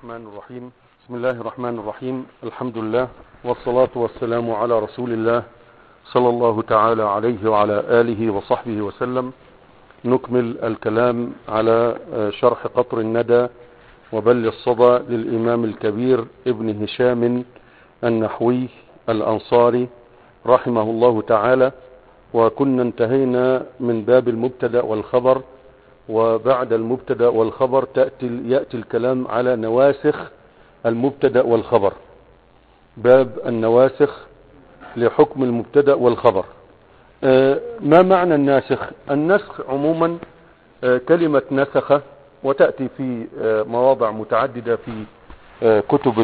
الرحمن الرحيم بسم الله الرحمن الرحيم الحمد لله والصلاة والسلام على رسول الله صلى الله تعالى عليه وعلى آله وصحبه وسلم نكمل الكلام على شرح قطر الندى وبل الصدى للإمام الكبير ابن هشام النحوي الأنصاري رحمه الله تعالى وكنا انتهينا من باب المبتدا والخبر وبعد المبتدا والخبر تأتي يأتي الكلام على نواسخ المبتدا والخبر باب النواسخ لحكم المبتدا والخبر ما معنى الناسخ النسخ عموما كلمة نسخ وتأتي في مواضع متعددة في كتب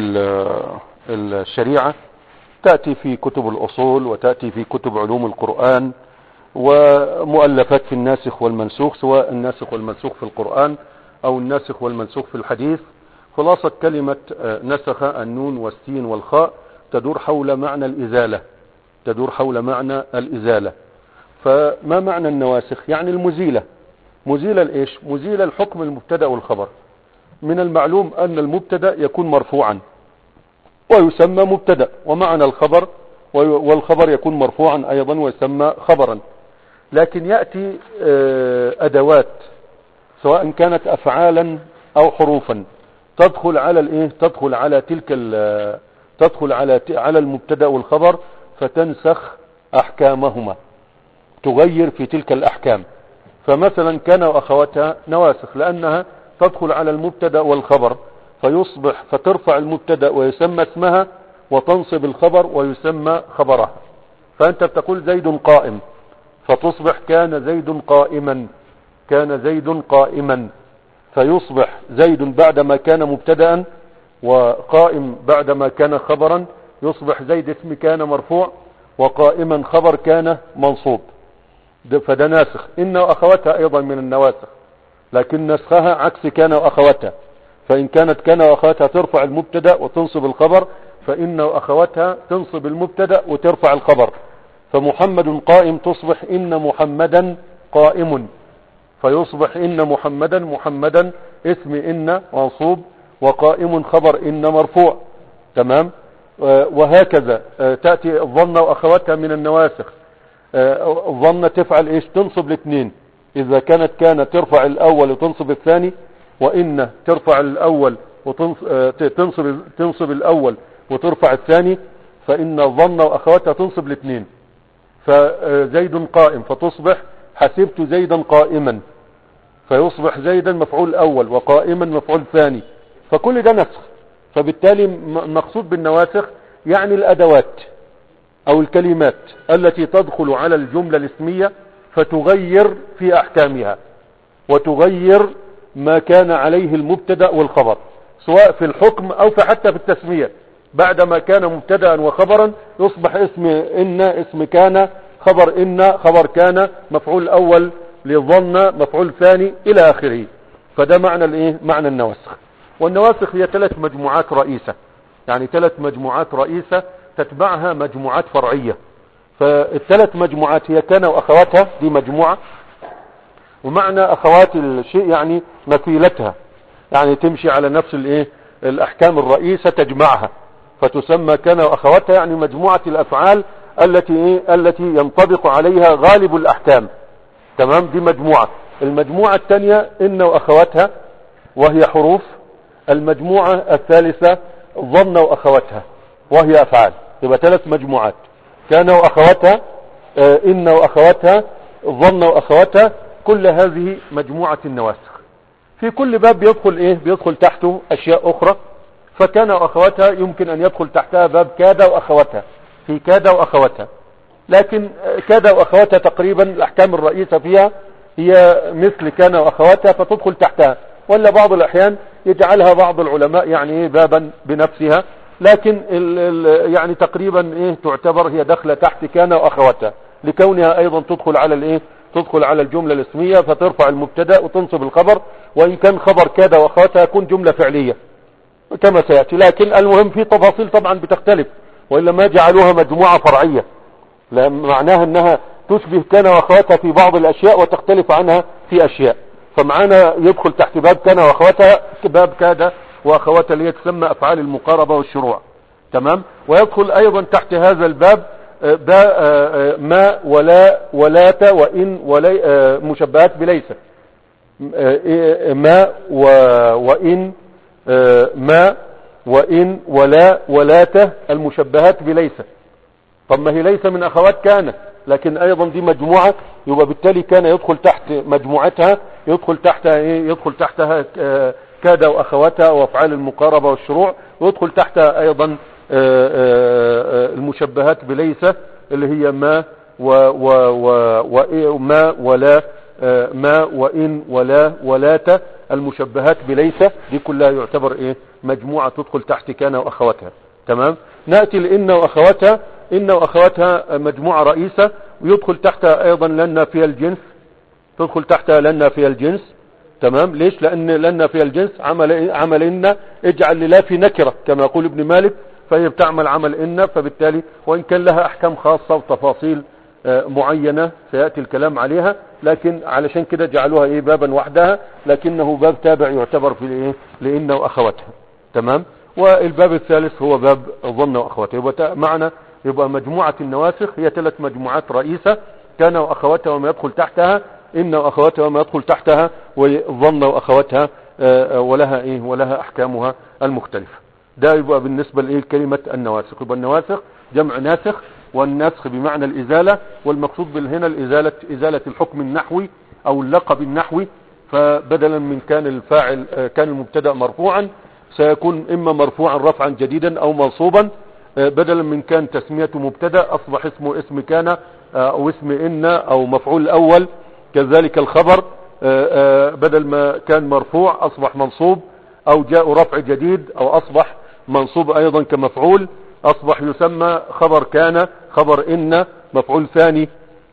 الشريعة تأتي في كتب الأصول وتأتي في كتب علوم القرآن ومؤلفات في الناسخ والمنسوخ سواء الناسخ والمنسوخ في القرآن أو الناسخ والمنسوخ في الحديث خلاصة كلمة نسخ النون والسين والخاء تدور حول معنى الإزالة تدور حول معنى الإزالة فما معنى النواسخ يعني المزيلة مزيلة الإيش مزيلة الحكم المبتدا والخبر من المعلوم أن المبتدا يكون مرفوعا ويسمى مبتدا ومعنى الخبر والخبر يكون مرفوعا أيضا ويسمى خبرا لكن يأتي أدوات سواء كانت أفعالا أو حروفا تدخل على الايه تدخل على تلك تدخل على على المبتدا والخبر فتنسخ احكامهما تغير في تلك الاحكام فمثلا كان واخواتها نواسخ لانها تدخل على المبتدا والخبر فيصبح فترفع المبتدا ويسمى اسمها وتنصب الخبر ويسمى خبرها فانت بتقول زيد قائم فتصبح كان زيد قائما كان زيد قائما فيصبح زيد بعدما كان مبتدا وقائم بعدما كان خبرا يصبح زيد اسم كان مرفوع وقائما خبر كان منصوب فده ناسخ إن وأخواتها أيضا من النواسخ لكن نسخها عكس كان وأخواتها فإن كانت كان وأخواتها ترفع المبتدا وتنصب الخبر فإن وأخواتها تنصب المبتدا وترفع الخبر فمحمد قائم تصبح إن محمدا قائم فيصبح إن محمدا محمدا اسم إن منصوب وقائم خبر إن مرفوع تمام وهكذا تأتي الظن وأخواتها من النواسخ الظن تفعل إيش تنصب الاثنين إذا كانت كانت ترفع الأول وتنصب الثاني وإن ترفع الأول وتنصب تنصب الأول وترفع الثاني فإن الظن وأخواتها تنصب الاثنين فزيد قائم فتصبح حسبت زيدا قائما فيصبح زيدا مفعول اول وقائما مفعول ثاني فكل ده نسخ فبالتالي المقصود بالنواسخ يعني الادوات او الكلمات التي تدخل على الجملة الاسمية فتغير في احكامها وتغير ما كان عليه المبتدا والخبر سواء في الحكم او في حتى في التسمية بعدما كان مبتدا وخبرا يصبح اسم ان اسم كان خبر ان خبر كان مفعول اول لظن مفعول ثاني الى اخره فده معنى الايه معنى النواسخ والنواسخ هي ثلاث مجموعات رئيسة يعني ثلاث مجموعات رئيسة تتبعها مجموعات فرعية فالثلاث مجموعات هي كان واخواتها دي مجموعة ومعنى اخوات الشيء يعني مثيلتها يعني تمشي على نفس الايه الاحكام الرئيسة تجمعها فتسمى كان واخواتها يعني مجموعة الافعال التي ايه التي ينطبق عليها غالب الاحكام تمام دي مجموعة المجموعة الثانية ان واخواتها وهي حروف المجموعة الثالثة ظن واخواتها وهي افعال يبقى ثلاث مجموعات كان واخواتها اه ان واخواتها ظن واخواتها كل هذه مجموعة النواسخ في كل باب بيدخل ايه بيدخل تحته اشياء اخرى فكان واخواتها يمكن ان يدخل تحتها باب كاد واخواتها في كاد واخواتها لكن كاد واخواتها تقريبا الاحكام الرئيسة فيها هي مثل كان واخواتها فتدخل تحتها ولا بعض الاحيان يجعلها بعض العلماء يعني ايه بابا بنفسها لكن ال ال يعني تقريبا ايه تعتبر هي داخله تحت كان واخواتها لكونها ايضا تدخل على الايه تدخل على الجملة الاسمية فترفع المبتدا وتنصب الخبر وان كان خبر كاد واخواتها يكون جملة فعلية كما سيأتي لكن المهم في تفاصيل طبعا بتختلف وإلا ما جعلوها مجموعة فرعية معناها انها تشبه كان واخواتها في بعض الاشياء وتختلف عنها في اشياء فمعانا يدخل تحت باب كان واخواتها باب كاد واخواتها اللي هي تسمى افعال المقاربة والشروع تمام ويدخل ايضا تحت هذا الباب آه، با- آه، آه، ما ولا ولات وان ولي آه، مشبهات بليس آه، إيه- ما و وان آه، ما وان ولا ولات المشبهات بليس طب ما هي ليس من اخوات كان لكن ايضا دي مجموعة يبقى بالتالي كان يدخل تحت مجموعتها يدخل تحتها ايه يدخل تحتها آه، كاد واخواتها وافعال المقاربة والشروع ويدخل تحتها ايضا آه، آه، آه، المشبهات بليس اللي هي ما و و و وإيه وما ولا آه، ما وان ولا ولات المشبهات بليس دي كلها يعتبر ايه مجموعة تدخل تحت كان واخواتها تمام نأتي لإن وأخواتها إن وأخواتها مجموعة رئيسة ويدخل تحتها أيضا لنا فيها الجنس تدخل تحتها لنا فيها الجنس تمام ليش لأن لنا فيها الجنس عمل عمل إن اجعل للا في نكرة كما يقول ابن مالك فهي بتعمل عمل إن فبالتالي وإن كان لها أحكام خاصة وتفاصيل آه، معينة سيأتي الكلام عليها لكن علشان كده جعلوها إيه بابا وحدها لكنه باب تابع يعتبر في الإيه لإن وأخواتها تمام والباب الثالث هو باب الظن واخواته يبقى تا- معنى يبقى مجموعة النواسخ هي ثلاث مجموعات رئيسة كان واخواتها وما يدخل تحتها ان واخواتها وما يدخل تحتها والظن واخواتها آه، آه، ولها ايه ولها احكامها المختلفة ده يبقى بالنسبة لايه كلمة النواسخ يبقى النواسخ جمع ناسخ والنسخ بمعنى الازالة والمقصود بالهنا الازالة ازالة الحكم النحوي او اللقب النحوي فبدلا من كان الفاعل آه، كان المبتدا مرفوعا سيكون اما مرفوعا رفعا جديدا او منصوبا آه، بدلا من كان تسميته مبتدا اصبح اسمه اسم كان آه، او اسم ان او مفعول الاول كذلك الخبر آه، آه، بدل ما كان مرفوع اصبح منصوب او جاء رفع جديد او اصبح منصوب ايضا كمفعول اصبح يسمى خبر كان خبر ان مفعول ثاني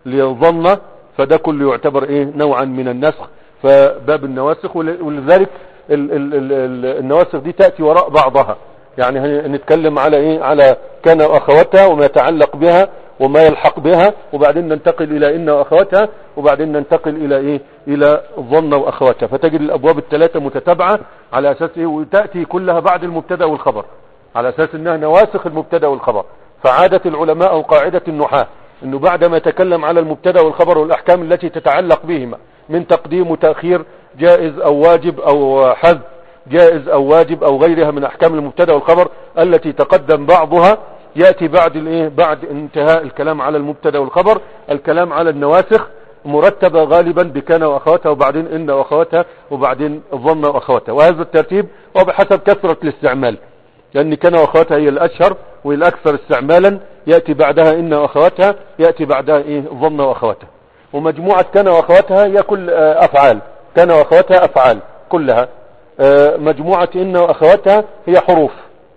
لظن فده كله يعتبر ايه نوعا من النسخ فباب النواسخ ول- ولذلك ال ال ال ال النواسخ دي تأتي وراء بعضها يعني هنتكلم على ايه على كان واخواتها وما يتعلق بها وما يلحق بها وبعدين ننتقل الى ان واخواتها وبعدين ننتقل الى ايه الى الظن واخواتها فتجد الابواب الثلاثة متتابعة على اساس ايه وتأتي كلها بعد المبتدا والخبر على اساس انها نواسخ المبتدا والخبر فعادة العلماء او قاعدة النحاة انه بعدما يتكلم على المبتدا والخبر والاحكام التي تتعلق بهما من تقديم وتأخير جائز او واجب او حذف جائز او واجب او غيرها من احكام المبتدا والخبر التي تقدم بعضها يأتي بعد الايه بعد انتهاء الكلام على المبتدا والخبر الكلام على النواسخ مرتبة غالبا بكان واخواتها وبعدين ان واخواتها وبعدين ظن واخواتها وهذا الترتيب هو بحسب كثرة الاستعمال لأن كان وأخواتها هي الأشهر وهي الأكثر استعمالا يأتي بعدها إن وأخواتها يأتي بعدها إيه ظن وأخواتها ومجموعة كان وأخواتها هي كل آه، أفعال كان وأخواتها أفعال كلها آه، مجموعة إن وأخواتها هي حروف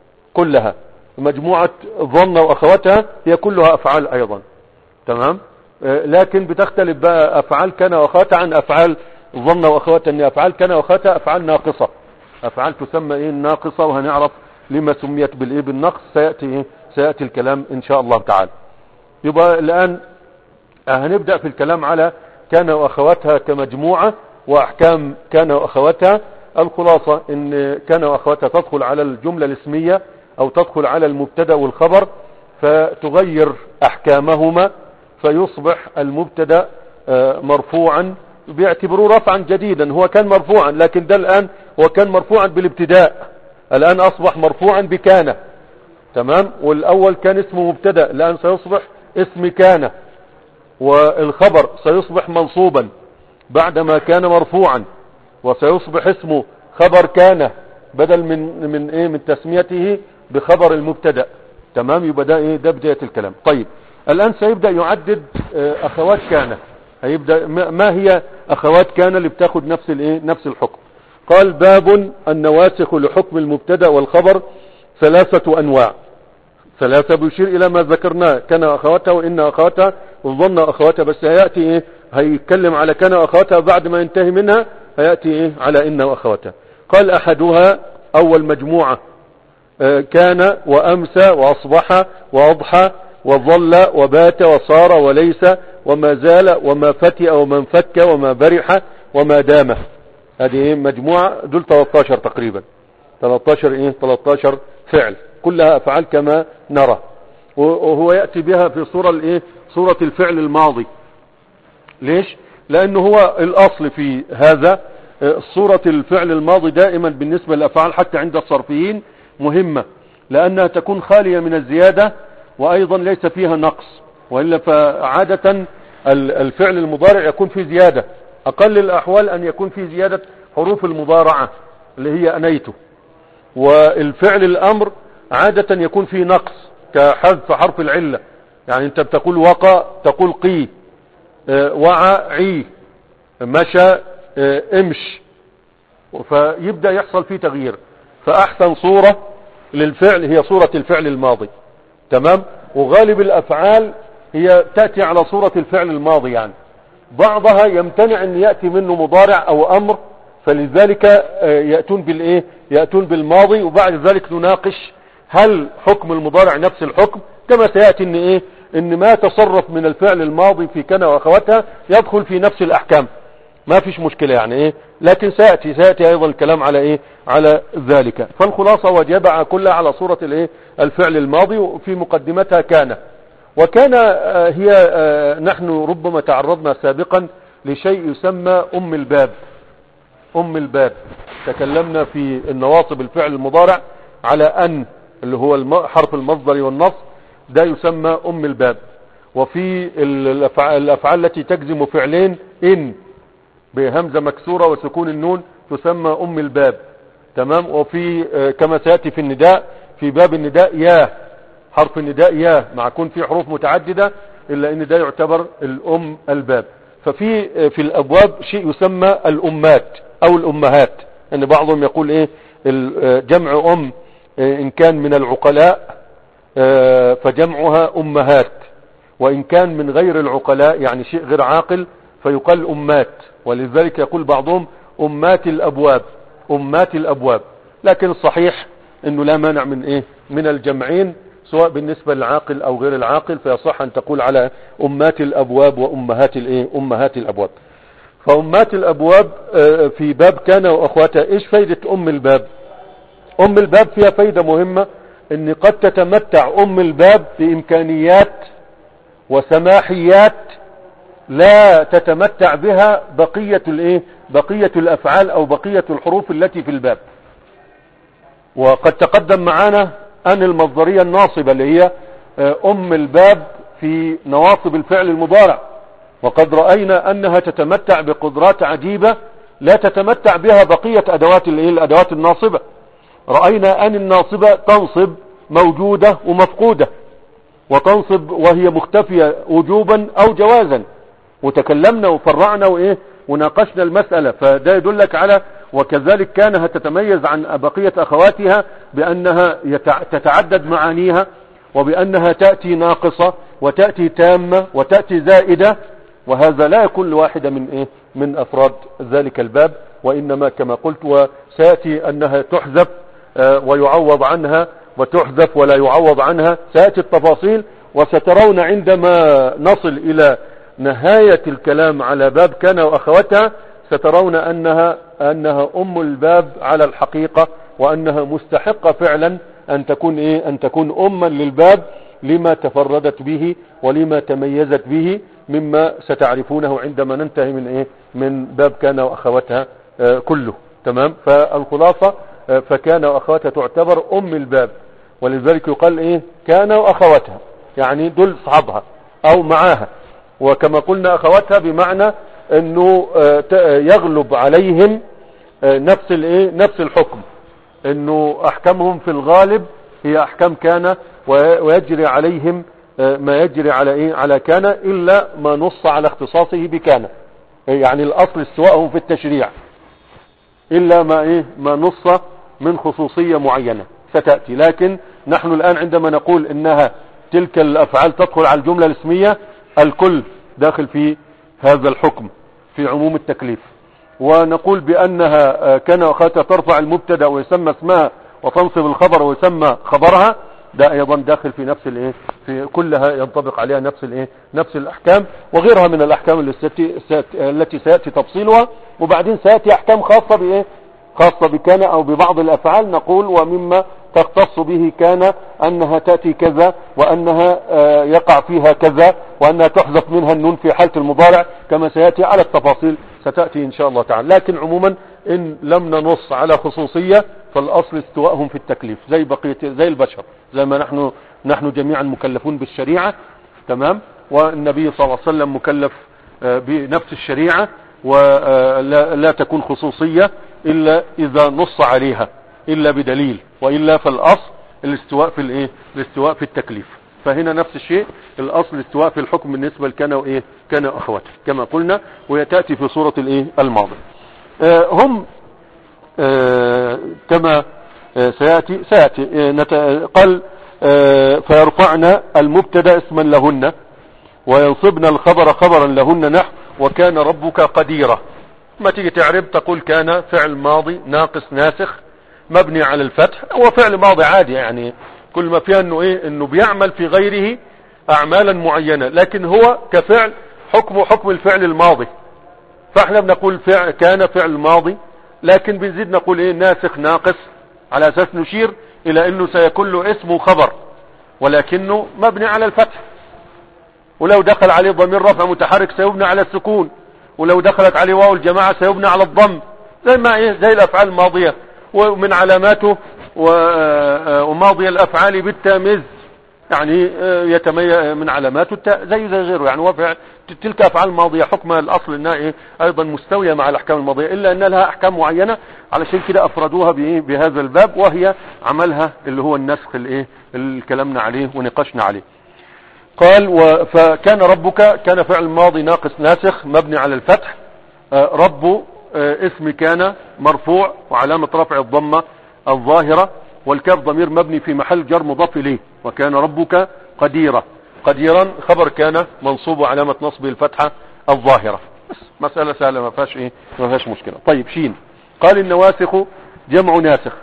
كلها مجموعة ظن وأخواتها هي كلها أفعال أيضا تمام آه، لكن بتختلف بقى أفعال كان وأخواتها عن أفعال ظن وأخواتها أن أفعال كان وأخواتها أفعال ناقصة أفعال تسمى إيه الناقصة وهنعرف لما سميت بالإيه بالنقص سيأتي إيه سيأتي الكلام إن شاء الله تعالى يبقى الآن هنبدأ في الكلام على كان وأخواتها كمجموعة وأحكام كان وأخواتها الخلاصة إن كان وأخواتها تدخل على الجملة الاسمية أو تدخل على المبتدا والخبر فتغير أحكامهما فيصبح المبتدا آه، مرفوعا بيعتبروه رفعا جديدا هو كان مرفوعا لكن ده الآن هو كان مرفوعا بالابتداء الآن أصبح مرفوعا بكان تمام والأول كان اسمه مبتدا الآن سيصبح اسم كان والخبر سيصبح منصوبا بعدما كان مرفوعا وسيصبح اسمه خبر كان بدل من من ايه من تسميته بخبر المبتدا تمام يبقى ده ايه ده بدايه الكلام طيب الان سيبدا يعدد آه، اخوات كان هيبدا ما ما هي اخوات كان اللي بتاخد نفس الايه نفس الحكم قال باب النواسخ لحكم المبتدا والخبر ثلاثه انواع ثلاثة بيشير إلى ما ذكرناه كان أخواتها وإن أخواتها وظن أخواتها بس هيأتي إيه هيتكلم على كان أخواتها بعد ما ينتهي منها هيأتي إيه على إن وأخواتها قال أحدها أول مجموعة آه، كان وأمسى وأصبح وأضحى وظل وبات وصار وليس وما زال وما فتئ وما انفك وما برح وما دام هذه إيه؟ مجموعة دول 13 تقريبا 13 ايه 13 فعل كلها افعال كما نرى وهو يأتي بها في صورة الايه صورة الفعل الماضي ليش لانه هو الاصل في هذا صورة الفعل الماضي دائما بالنسبة للافعال حتى عند الصرفيين مهمة لانها تكون خالية من الزيادة وايضا ليس فيها نقص وإلا فعادة الفعل المضارع يكون فيه زيادة اقل الاحوال ان يكون فيه زيادة حروف المضارعة اللي هي انيته والفعل الامر عادة يكون فيه نقص كحذف حرف العلة يعني انت بتقول وقى تقول قي اه وعى عي مشى اه امش فيبدأ يحصل فيه تغيير فاحسن صورة للفعل هي صورة الفعل الماضي تمام وغالب الافعال هي تأتي على صورة الفعل الماضي يعني بعضها يمتنع ان يأتي منه مضارع او امر فلذلك يأتون بالايه يأتون بالماضي وبعد ذلك نناقش هل حكم المضارع نفس الحكم كما سيأتي ان ايه ان ما تصرف من الفعل الماضي في كان واخواتها يدخل في نفس الاحكام ما فيش مشكلة يعني ايه لكن سيأتي سيأتي ايضا الكلام على ايه على ذلك فالخلاصة وجبع كلها على صورة الايه الفعل الماضي وفي مقدمتها كان وكان هي نحن ربما تعرضنا سابقا لشيء يسمى ام الباب ام الباب تكلمنا في النواصب الفعل المضارع على ان اللي هو حرف المصدر والنص ده يسمى ام الباب وفي الافعال التي تجزم فعلين ان بهمزة مكسورة وسكون النون تسمى ام الباب تمام وفي كما سيأتي في النداء في باب النداء يا حرف النداء يا مع كون في حروف متعددة الا ان ده يعتبر الام الباب ففي في الابواب شيء يسمى الامات او الامهات ان يعني بعضهم يقول ايه جمع ام ان كان من العقلاء فجمعها امهات وان كان من غير العقلاء يعني شيء غير عاقل فيقال امات ولذلك يقول بعضهم امات الابواب امات الابواب لكن الصحيح انه لا مانع من ايه من الجمعين سواء بالنسبة للعاقل او غير العاقل فيصح ان تقول على امات الابواب وامهات الايه امهات الابواب فامات الابواب في باب كان واخواتها ايش فايدة ام الباب ام الباب فيها فايدة مهمة ان قد تتمتع ام الباب بامكانيات وسماحيات لا تتمتع بها بقية الايه بقية الافعال او بقية الحروف التي في الباب وقد تقدم معنا ان المصدرية الناصبة اللي هي ام الباب في نواصب الفعل المضارع وقد رأينا انها تتمتع بقدرات عجيبة لا تتمتع بها بقية ادوات الايه الادوات الناصبة رأينا ان الناصبة تنصب موجودة ومفقودة وتنصب وهي مختفية وجوبا او جوازا وتكلمنا وفرعنا وايه وناقشنا المسألة فده يدلك على وكذلك كانها تتميز عن بقية اخواتها بانها تتعدد معانيها وبانها تأتي ناقصة وتأتي تامة وتأتي زائدة وهذا لا يكون لواحدة من ايه من افراد ذلك الباب وانما كما قلت وسيأتي انها تحذف ويعوض عنها وتحذف ولا يعوض عنها سيأتي التفاصيل وسترون عندما نصل الى نهاية الكلام على باب كان واخواتها سترون انها انها ام الباب على الحقيقة وانها مستحقة فعلا ان تكون ايه ان تكون اما للباب لما تفردت به ولما تميزت به مما ستعرفونه عندما ننتهي من ايه من باب كان واخواتها آه كله تمام فالخلاصة آه فكان واخواتها تعتبر ام الباب ولذلك يقال ايه كان واخواتها يعني دول صحابها او معاها وكما قلنا اخواتها بمعنى انه آه يغلب عليهم نفس الايه نفس الحكم انه احكامهم في الغالب هي احكام كان ويجري عليهم ما يجري على ايه على كان الا ما نص على اختصاصه بكان يعني الاصل استواءهم في التشريع الا ما ايه ما نص من خصوصية معينة ستأتي لكن نحن الان عندما نقول انها تلك الافعال تدخل على الجملة الاسمية الكل داخل في هذا الحكم في عموم التكليف ونقول بانها كان اخاتها ترفع المبتدا ويسمى اسمها وتنصب الخبر ويسمى خبرها ده ايضا داخل في نفس الايه في كلها ينطبق عليها نفس الايه نفس الاحكام وغيرها من الاحكام التي التي سياتي تفصيلها وبعدين سياتي احكام خاصه بايه خاصة بكان او ببعض الافعال نقول ومما تختص به كان انها تأتي كذا وانها آه، يقع فيها كذا وانها تحذف منها النون في حالة المضارع كما سيأتي على التفاصيل ستأتي ان شاء الله تعالى لكن عموما ان لم ننص على خصوصية فالاصل استواءهم في التكليف زي بقية زي البشر زي ما نحن نحن جميعا مكلفون بالشريعة تمام والنبي صلى الله عليه وسلم مكلف آه، بنفس الشريعة ولا لا تكون خصوصية الا اذا نص عليها الا بدليل والا فالاصل الاستواء في الايه الاستواء في التكليف فهنا نفس الشيء الاصل الاستواء في الحكم بالنسبة لكان وايه كان اخواته كما قلنا وهي تأتي في صورة الايه الماضي آه هم آه كما آه سيأتي سيأتي آه قال آه فيرفعن المبتدا اسما لهن وينصبن الخبر خبرا لهن نحو وكان ربك قديرا ما تيجي تعرب تقول كان فعل ماضي ناقص ناسخ مبني على الفتح هو فعل ماضي عادي يعني كل ما فيها انه ايه انه بيعمل في غيره اعمالا معينة لكن هو كفعل حكمه حكم الفعل الماضي فاحنا بنقول فعل كان فعل ماضي لكن بنزيد نقول ايه ناسخ ناقص على اساس نشير الى انه سيكون له اسم خبر ولكنه مبني على الفتح ولو دخل عليه ضمير رفع متحرك سيبنى على السكون ولو دخلت عليه واو الجماعة سيبنى على الضم زي ما ايه زي الافعال الماضية ومن علاماته آه، وماضي الافعال بالتاميز يعني آه، يتميز من علاماته التاء زي زي غيره يعني وفع تلك افعال ماضية حكم الاصل انها ايه ايضا مستوية مع الاحكام الماضية الا ان لها احكام معينة علشان كده افردوها بايه بهذا الباب وهي عملها اللي هو النسخ الايه اللي كلامنا عليه ونقاشنا عليه قال فكان ربك كان فعل ماضي ناقص ناسخ مبني على الفتح آه، رب اسم كان مرفوع وعلامة رفع الضمة الظاهرة والكاف ضمير مبني في محل جر مضاف اليه وكان ربك قديرا قديرا خبر كان منصوب وعلامة نصبه الفتحة الظاهرة بس مسألة سهلة ما فيهاش ايه ما فيهاش مشكلة طيب شين قال النواسخ جمع ناسخ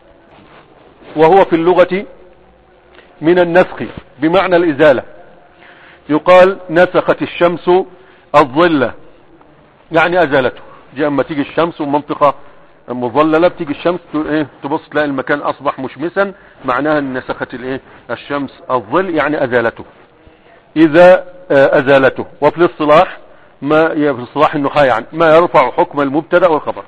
وهو في اللغة من النسخ بمعنى الإزالة يقال نسخت الشمس الظلة يعني أزالته دي اما تيجي الشمس ومنطقة مظللة بتيجي الشمس ايه تبص تلاقي المكان اصبح مشمسا معناها ان نسخت الايه الشمس الظل يعني ازالته اذا آه، ازالته وفي الاصطلاح ما في اصطلاح النحاة يعني ما يرفع حكم المبتدا والخبر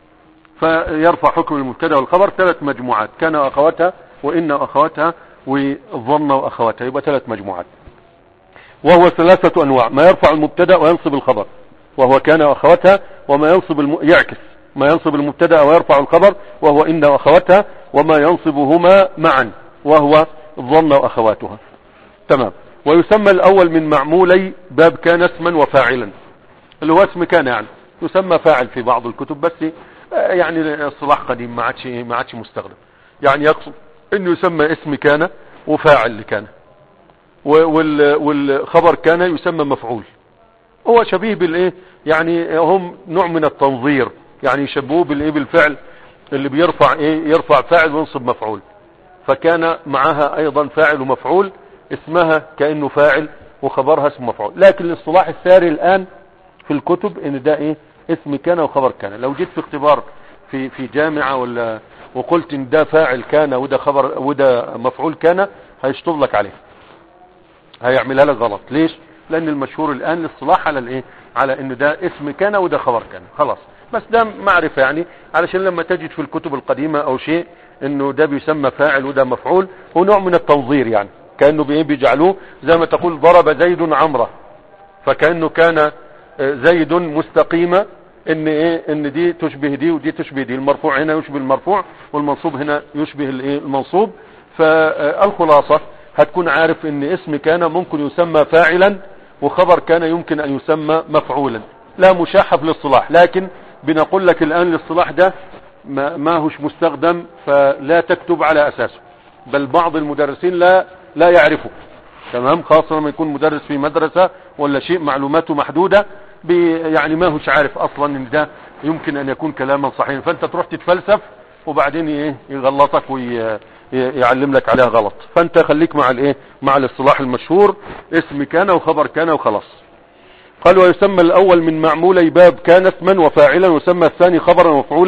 فيرفع حكم المبتدا والخبر ثلاث مجموعات كان واخواتها وان واخواتها وظن واخواتها يبقى ثلاث مجموعات وهو ثلاثة انواع ما يرفع المبتدا وينصب الخبر وهو كان واخواتها وما ينصب الم... يعكس ما ينصب المبتدا ويرفع الخبر وهو إن وأخواتها وما ينصبهما معا وهو الظن وأخواتها تمام ويسمى الأول من معمولي باب كان اسما وفاعلا اللي هو اسم كان يعني يسمى فاعل في بعض الكتب بس آه، يعني اصطلاح قديم ما عادش ما عادش مستخدم يعني يقصد انه يسمى اسم كان وفاعل لكان والخبر كان يسمى مفعول هو شبيه بالايه يعني هم نوع من التنظير يعني يشبهوه بالايه بالفعل اللي بيرفع ايه يرفع فاعل وينصب مفعول فكان معها ايضا فاعل ومفعول اسمها كانه فاعل وخبرها اسم مفعول لكن الاصطلاح الساري الان في الكتب ان ده ايه اسم كان وخبر كان لو جيت في اختبار في في جامعة ولا وقلت ان ده فاعل كان وده خبر وده مفعول كان هيشطب لك عليه هيعملها لك غلط ليش لان المشهور الان الاصطلاح على الايه على ان ده اسم كان وده خبر كان خلاص بس ده معرفة يعني علشان لما تجد في الكتب القديمة او شيء انه ده بيسمى فاعل وده مفعول هو نوع من التنظير يعني كأنه بايه بيجعلوه زي ما تقول ضرب زيد عمره فكأنه كان آه، زيد مستقيمة ان ايه ان دي تشبه دي ودي تشبه دي المرفوع هنا يشبه المرفوع والمنصوب هنا يشبه الايه المنصوب فالخلاصة هتكون عارف ان اسم كان ممكن يسمى فاعلا وخبر كان يمكن ان يسمى مفعولا لا مشاحة في الاصطلاح لكن بنقول لك الآن الاصطلاح ده ما, ما هوش مستخدم فلا تكتب على أساسه بل بعض المدرسين لا لا يعرفه تمام خاصة لما يكون مدرس في مدرسة ولا شيء معلوماته محدودة يعني ما هوش عارف أصلا ان ده يمكن أن يكون كلاما صحيحا فأنت تروح تتفلسف وبعدين ايه يغلطك ويعلم لك عليها غلط فأنت خليك مع الايه مع الاصطلاح المشهور اسم كان وخبر كان وخلاص قال ويسمى الأول من معمولي باب كان اسما وفاعلا ويسمى الثاني خبرا ومفعولا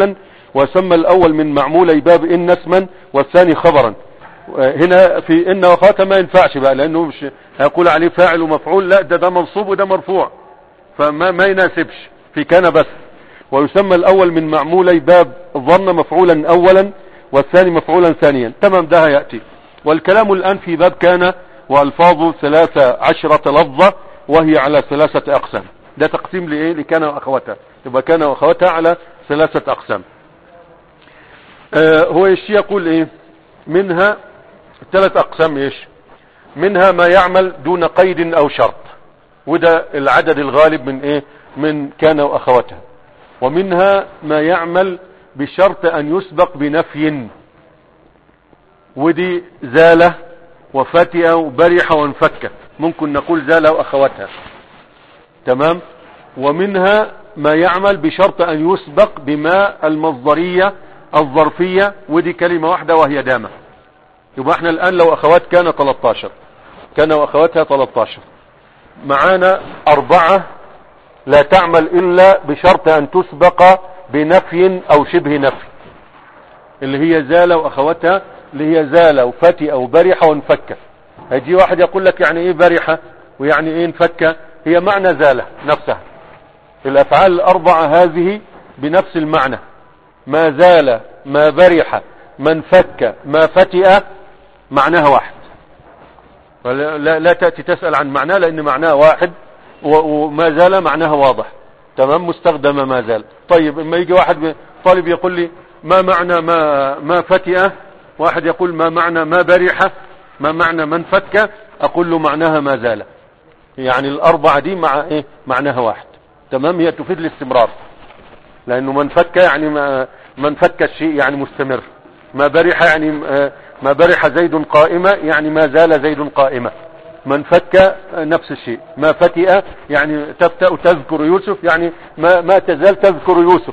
ويسمى الاول من معمولي باب ان اسما والثاني خبرا هنا في ان واخواتها ما ينفعش بقى لانه مش هيقول عليه فاعل ومفعول لا ده ده منصوب وده مرفوع فما ما يناسبش في كان بس ويسمى الاول من معمولي باب ظن مفعولا اولا والثاني مفعولا ثانيا تمام ده هيأتي والكلام الان في باب كان والفاظه ثلاثة عشرة لفظة وهي على ثلاثة اقسام ده تقسيم لايه لكان واخواتها يبقى كان واخواتها على ثلاثة اقسام آه هو الشيء يقول ايه منها ثلاث اقسام ايش منها ما يعمل دون قيد او شرط وده العدد الغالب من ايه من كان واخواتها ومنها ما يعمل بشرط ان يسبق بنفي ودي زالة وفتئة وبرحة وانفكة ممكن نقول زالة واخواتها تمام ومنها ما يعمل بشرط ان يسبق بما المصدرية الظرفية ودي كلمة واحدة وهي دامة يبقى احنا الان لو اخوات كان 13 كان واخواتها 13 معانا اربعة لا تعمل الا بشرط ان تسبق بنفي او شبه نفي اللي هي زالة واخواتها اللي هي زالة وفتي او برحة وانفكة هيجي واحد يقول لك يعني ايه برحة ويعني ايه انفكة هي معنى زالة نفسها الافعال الاربعة هذه بنفس المعنى ما زال ما برح ما انفك ما فتئ معناها واحد لا, لا, لا تأتي تسأل عن معناه لان معناه واحد وما زال معناها واضح تمام مستخدمة ما زال طيب اما يجي واحد طالب يقول لي ما معنى ما ما فتئ واحد يقول ما معنى ما برح ما معنى من فك اقول له معناها ما زال يعني الاربعة دي مع ايه معناها واحد تمام هي تفيد الاستمرار لانه من فك يعني ما من فك الشيء يعني مستمر ما برح يعني ما برح زيد قائمة يعني ما زال زيد قائمة من فك نفس الشيء ما فتئ يعني تفتأ تذكر يوسف يعني ما, ما تزال تذكر يوسف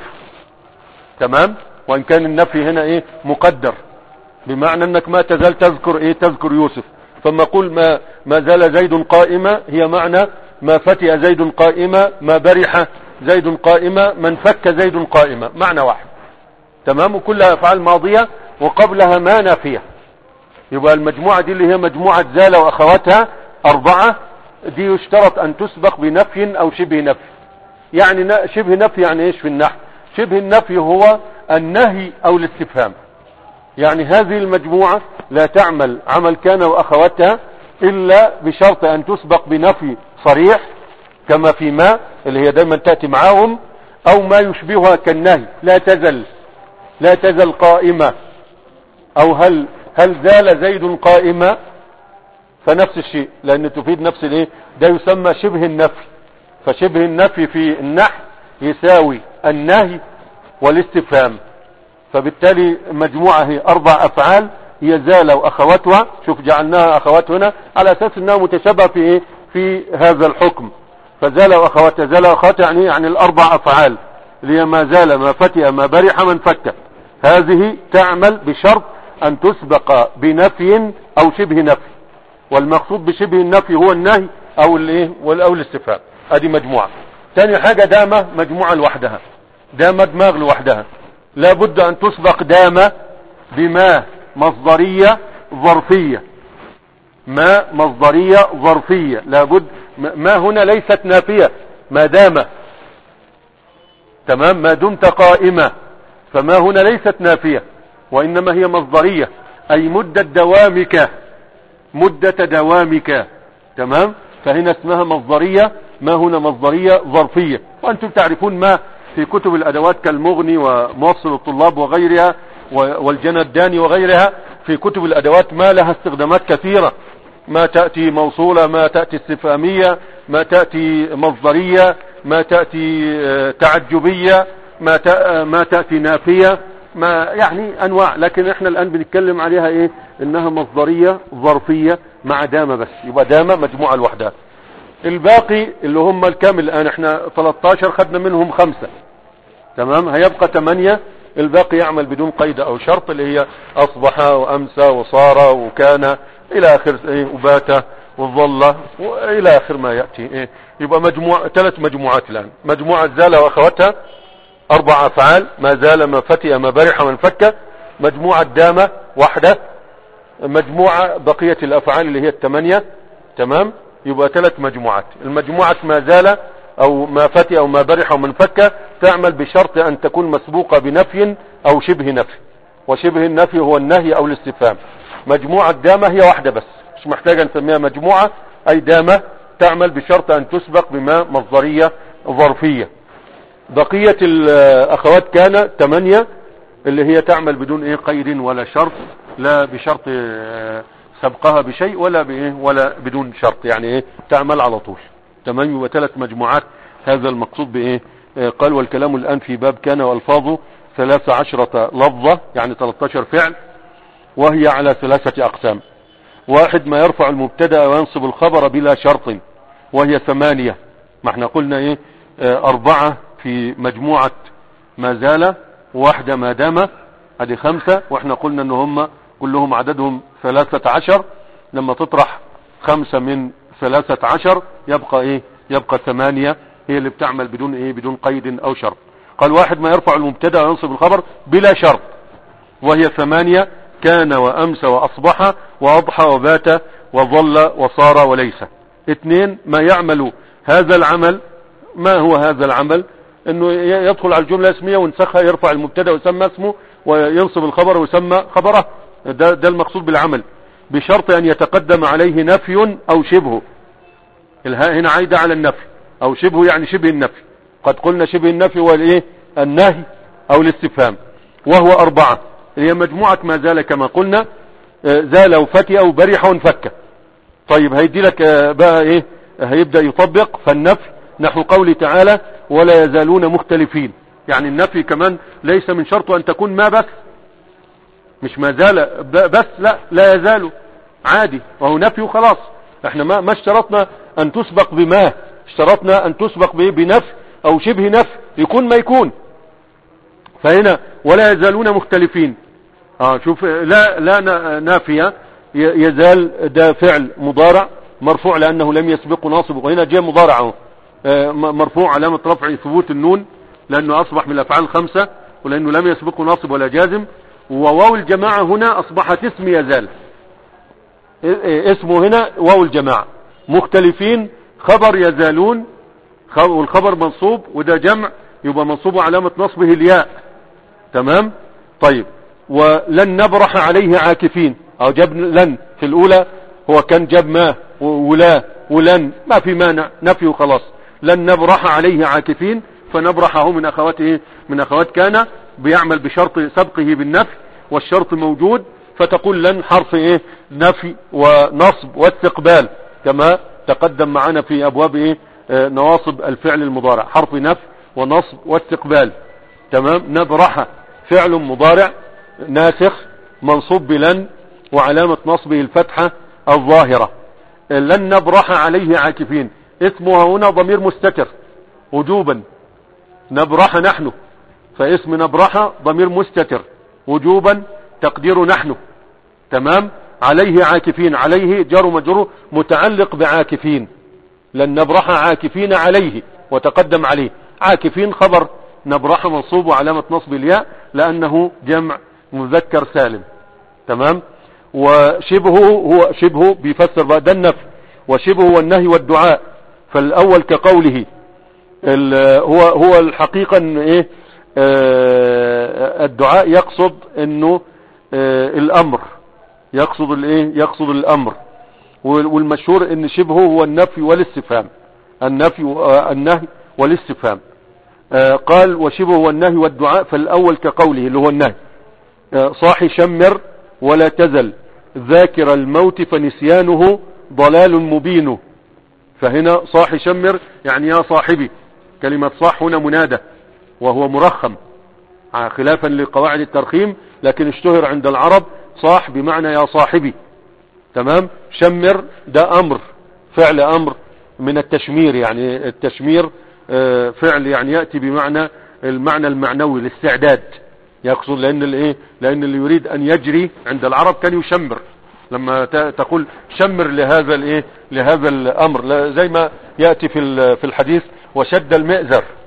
تمام وان كان النفي هنا ايه مقدر بمعنى انك ما تزال تذكر ايه تذكر يوسف فما قول ما, ما زال زيد قائمة هي معنى ما فتئ زيد قائمة ما برح زيد قائمة من فك زيد قائمة معنى واحد تمام وكلها افعال ماضية وقبلها ما نافية يبقى المجموعة دي اللي هي مجموعة زالة واخواتها اربعة دي يشترط ان تسبق بنفي او شبه نفي يعني شبه نفي يعني ايش في النحو شبه النفي هو النهي او الاستفهام يعني هذه المجموعة لا تعمل عمل كان واخواتها الا بشرط ان تسبق بنفي صريح كما في ما اللي هي دايما تأتي معاهم او ما يشبهها كالنهي لا تزل لا تزل قائمة او هل هل زال زيد قائمة فنفس الشيء لان تفيد نفس الايه ده يسمى شبه النفي فشبه النفي في النحو يساوي النهي والاستفهام فبالتالي مجموعة هي اربع افعال هي زال واخواتها شوف جعلناها اخوات هنا على اساس انها متشابهة في ايه في هذا الحكم فزال واخواتها زال واخواتها يعني يعني الاربع افعال اللي هي ما زال ما فتئ ما برح من فك هذه تعمل بشرط ان تسبق بنفي او شبه نفي والمقصود بشبه النفي هو النهي او الايه او الاستفهام ادي مجموعة تاني حاجة دامة مجموعة لوحدها دامة دماغ لوحدها لابد ان تسبق دامة بما مصدرية ظرفية ما مصدرية ظرفية لابد ما هنا ليست نافية ما دام تمام ما دمت قائمة فما هنا ليست نافية وإنما هي مصدرية أي مدة دوامك مدة دوامك تمام فهنا اسمها مصدرية ما هنا مصدرية ظرفية وأنتم تعرفون ما في كتب الأدوات كالمغني وموصل الطلاب وغيرها والجنى الداني وغيرها في كتب الأدوات ما لها استخدامات كثيرة ما تأتي موصولة ما تأتي استفهامية ما تأتي مصدرية ما تأتي تعجبية ما ما تأتي نافية ما يعني انواع لكن احنا الان بنتكلم عليها ايه انها مصدرية ظرفية مع دامة بس يبقى دامة مجموعة لوحدها الباقي اللي هم الكامل الان احنا 13 خدنا منهم خمسة تمام هيبقى 8 الباقي يعمل بدون قيد او شرط اللي هي اصبح وامسى وصار وكان الى اخر ايه وبات وظل والى اخر ما يأتي ايه يبقى مجموعة ثلاث مجموعات الان مجموعة زالة واخواتها اربع افعال ما زال ما فتئ ما برح ما انفك مجموعة دامة واحدة مجموعة بقية الافعال اللي هي الثمانية تمام يبقى ثلاث مجموعات المجموعة ما زال او ما فتئ او ما برح او ما انفك تعمل بشرط ان تكون مسبوقة بنفي او شبه نفي وشبه النفي هو النهي او الاستفهام مجموعة دامة هي واحدة بس مش محتاجة نسميها مجموعة اي دامة تعمل بشرط ان تسبق بما مصدرية ظرفية بقية الاخوات كان ثمانية اللي هي تعمل بدون ايه قيد ولا شرط لا بشرط آه، سبقها بشيء ولا بايه ولا بدون شرط يعني ايه تعمل على طول تمام يبقى ثلاث مجموعات هذا المقصود بايه آه، قال والكلام الان في باب كان والفاظه ثلاث عشرة لفظة يعني 13 فعل وهي على ثلاثة اقسام واحد ما يرفع المبتدا وينصب الخبر بلا شرط وهي ثمانية ما احنا قلنا ايه اه اربعة في مجموعة ما زال واحدة ما دام ادي خمسة واحنا قلنا ان هم كلهم عددهم ثلاثة عشر لما تطرح خمسة من ثلاثة عشر يبقى ايه يبقى ثمانية هي اللي بتعمل بدون ايه بدون قيد او شرط قال واحد ما يرفع المبتدا وينصب الخبر بلا شرط وهي ثمانية كان وامس واصبح واضحى وبات وظل وصار وليس اثنين ما يعمل هذا العمل ما هو هذا العمل انه يدخل على الجملة اسمية وينسخها يرفع المبتدا ويسمى اسمه وينصب الخبر ويسمى خبره ده, ده المقصود بالعمل بشرط ان يتقدم عليه نفي او شبه الهاء هنا عايدة على النفي او شبه يعني شبه النفي قد قلنا شبه النفي والايه النهي او الاستفهام وهو اربعة هي مجموعة ما زال كما قلنا آه، زال وفتئ وبرح وانفك طيب هيدي لك آه، بقى ايه هيبدأ يطبق فالنفي نحو قوله تعالى ولا يزالون مختلفين يعني النفي كمان ليس من شرطه ان تكون ما بس مش ما زال بس لا لا يزال عادي وهو نفي وخلاص احنا ما, ما اشترطنا ان تسبق بما اشترطنا ان تسبق بنفي او شبه نفي يكون ما يكون فهنا ولا يزالون مختلفين اه شوف لا لا نافية يزال ده فعل مضارع مرفوع لانه لم يسبق ناصب وهنا جاء مضارع آه مرفوع علامة رفع ثبوت النون لانه اصبح من الافعال الخمسة ولانه لم يسبقه ناصب ولا جازم وواو الجماعة هنا اصبحت اسم يزال اسمه هنا واو الجماعة مختلفين خبر يزالون والخبر منصوب وده جمع يبقى منصوب علامة نصبه الياء تمام طيب ولن نبرح عليه عاكفين او جاب لن في الاولى هو كان جاب ما ولا ولن ما في مانع نفي وخلاص لن نبرح عليه عاكفين فنبرحه من اخواته من اخوات كان بيعمل بشرط سبقه بالنفي والشرط موجود فتقول لن حرف ايه نفي ونصب واستقبال كما تقدم معنا في ابواب ايه آه نواصب الفعل المضارع حرف نفي ونصب واستقبال تمام نبرح فعل مضارع ناسخ منصوب بلن وعلامة نصبه الفتحة الظاهرة لن نبرح عليه عاكفين اسمها هنا ضمير مستتر وجوبا نبرح نحن فاسم نبرح ضمير مستتر وجوبا تقدير نحن تمام عليه عاكفين عليه جر مجرور متعلق بعاكفين لن نبرح عاكفين عليه وتقدم عليه عاكفين خبر نبرح منصوب وعلامة نصب الياء لأنه جمع مذكر سالم تمام وشبهه هو شبهه بيفسر بقى ده النفي وشبهه والنهي والدعاء فالأول كقوله هو هو الحقيقة ان ايه آه الدعاء يقصد انه آه الامر يقصد الايه يقصد الامر والمشهور ان شبهه هو النفي والاستفهام النفي والنهي والاستفهام آه قال وشبهه هو النهي والدعاء فالاول كقوله اللي هو النهي آه صاحي شمر ولا تزل ذاكر الموت فنسيانه ضلال مبين فهنا صاحي شمر يعني يا صاحبي كلمة صاح هنا منادى وهو مرخم خلافا لقواعد الترخيم لكن اشتهر عند العرب صاح بمعنى يا صاحبي تمام شمر ده امر فعل امر من التشمير يعني التشمير فعل يعني يأتي بمعنى المعنى المعنوي الاستعداد يقصد لان الايه لان اللي يريد ان يجري عند العرب كان يشمر لما تقول شمر لهذا الايه لهذا الامر زي ما يأتي في في الحديث وشد المئزر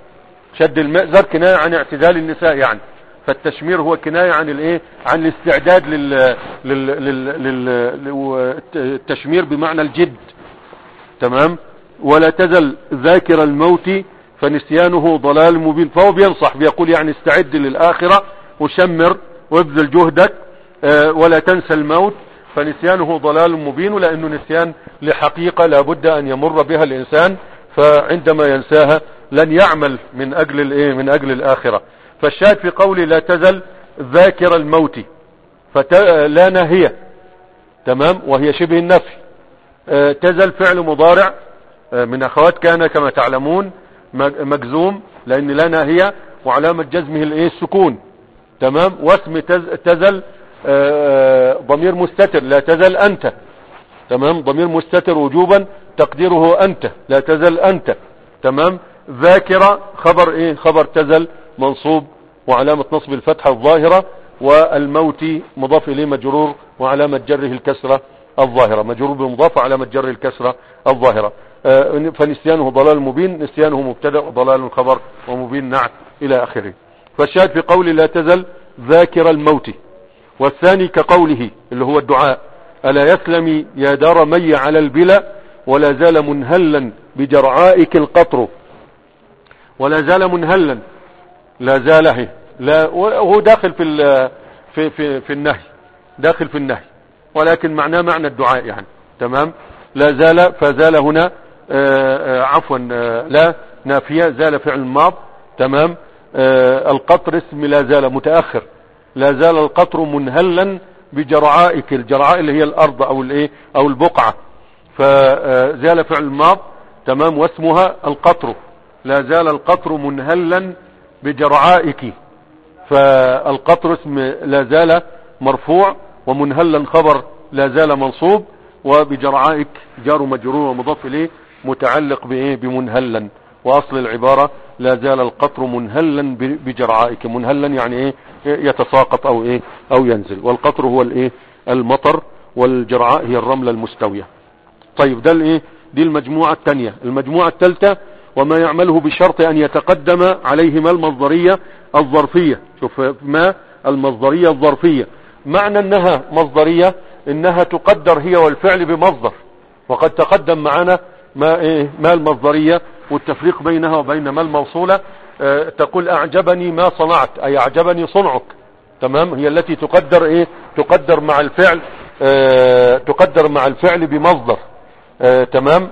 شد المئزر كناية عن اعتدال النساء يعني فالتشمير هو كناية عن الايه عن الاستعداد لل لل لل للتشمير بمعنى الجد تمام ولا تزل ذاكر الموت فنسيانه ضلال مبين فهو بينصح بيقول يعني استعد للآخرة وشمر وابذل جهدك آه، ولا تنسى الموت فنسيانه ضلال مبين لأنه نسيان لحقيقة لابد أن يمر بها الإنسان فعندما ينساها لن يعمل من أجل الإيه من أجل الآخرة فالشاهد في قولي لا تزل ذاكر الموت فلا نهية تمام وهي شبه النفي آه، تزل فعل مضارع آه، من أخوات كان كما تعلمون مجزوم لأن لا ناهية وعلامة جزمه الايه السكون تمام واسم تزل آه، ضمير مستتر لا تزل أنت تمام ضمير مستتر وجوبا تقديره أنت لا تزل أنت تمام ذاكرة خبر ايه خبر تزل منصوب وعلامة نصب الفتحة الظاهرة والموت مضاف اليه مجرور وعلامة جره الكسرة الظاهرة مجرور بمضاف علامة جره الكسرة الظاهرة آه، فنسيانه ضلال مبين نسيانه مبتدا ضلال خبر ومبين نعت الى اخره فالشاهد في قول لا تزل ذاكر الموت والثاني كقوله اللي هو الدعاء ألا يسلم يا دار مي على البلا ولا زال منهلا بجرعائك القطر ولا زال منهلا لا زاله لا وهو داخل في في في, في النهي داخل في النهي ولكن معناه معنى الدعاء يعني تمام لا زال فزال هنا آه، آه، عفوا آه، لا نافية زال فعل ماض تمام القطر اسم لا زال متأخر لا زال القطر منهلا بجرعائك الجرعاء اللي هي الارض او الايه او البقعة فزال فعل ماض تمام واسمها القطر لا زال القطر منهلا بجرعائك فالقطر اسم لا زال مرفوع ومنهلا خبر لا زال منصوب وبجرعائك جار مجرور ومضاف اليه متعلق بايه بمنهلا واصل العبارة لا زال القطر منهلا بجرعائك منهلا يعني ايه يتساقط او ايه او ينزل والقطر هو الايه المطر والجرعاء هي الرملة المستوية طيب ده الايه دي المجموعة الثانية المجموعة الثالثة وما يعمله بشرط ان يتقدم عليه ما المصدرية الظرفية شوف ما المصدرية الظرفية معنى انها مصدرية انها تقدر هي والفعل بمصدر وقد تقدم معنا ما ايه ما المصدرية والتفريق بينها وبين ما الموصولة اه تقول اعجبني ما صنعت اي اعجبني صنعك تمام هي التي تقدر ايه تقدر مع الفعل اه تقدر مع الفعل بمصدر اه تمام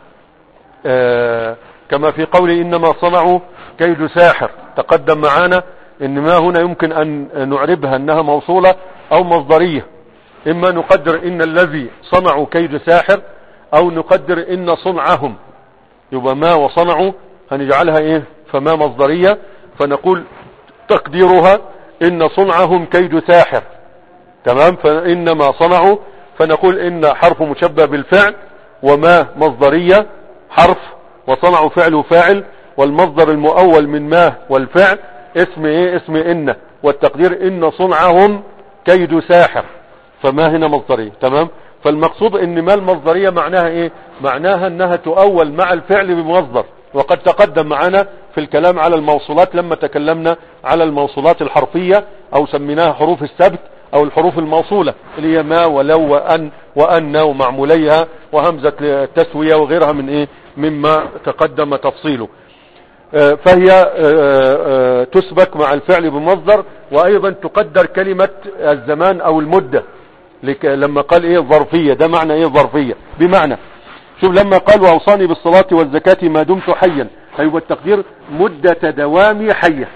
اه كما في قول انما صنعوا كيد ساحر تقدم معانا ان ما هنا يمكن ان نعربها انها موصولة او مصدرية اما نقدر ان الذي صنعوا كيد ساحر او نقدر ان صنعهم يبقى ما وصنعوا هنجعلها ايه فما مصدرية فنقول تقديرها ان صنعهم كيد ساحر تمام فانما صنعوا فنقول ان حرف مشبه بالفعل وما مصدرية حرف وصنعوا فعل وفاعل والمصدر المؤول من ما والفعل اسم ايه اسم ان والتقدير ان صنعهم كيد ساحر فما هنا مصدرية تمام فالمقصود ان ما المصدرية معناها ايه معناها انها تؤول مع الفعل بمصدر وقد تقدم معنا في الكلام على الموصولات لما تكلمنا على الموصولات الحرفية او سميناها حروف السبت او الحروف الموصولة اللي هي ما ولو وان وان ومعموليها وهمزة التسوية وغيرها من ايه مما تقدم تفصيله آه، فهي آه، آه، تسبك مع الفعل بمصدر وايضا تقدر كلمة الزمان او المدة لما قال ايه ظرفية ده معنى ايه ظرفية بمعنى شوف لما قال واوصاني بالصلاة والزكاة ما دمت حيا ايوه التقدير مدة دوامي حية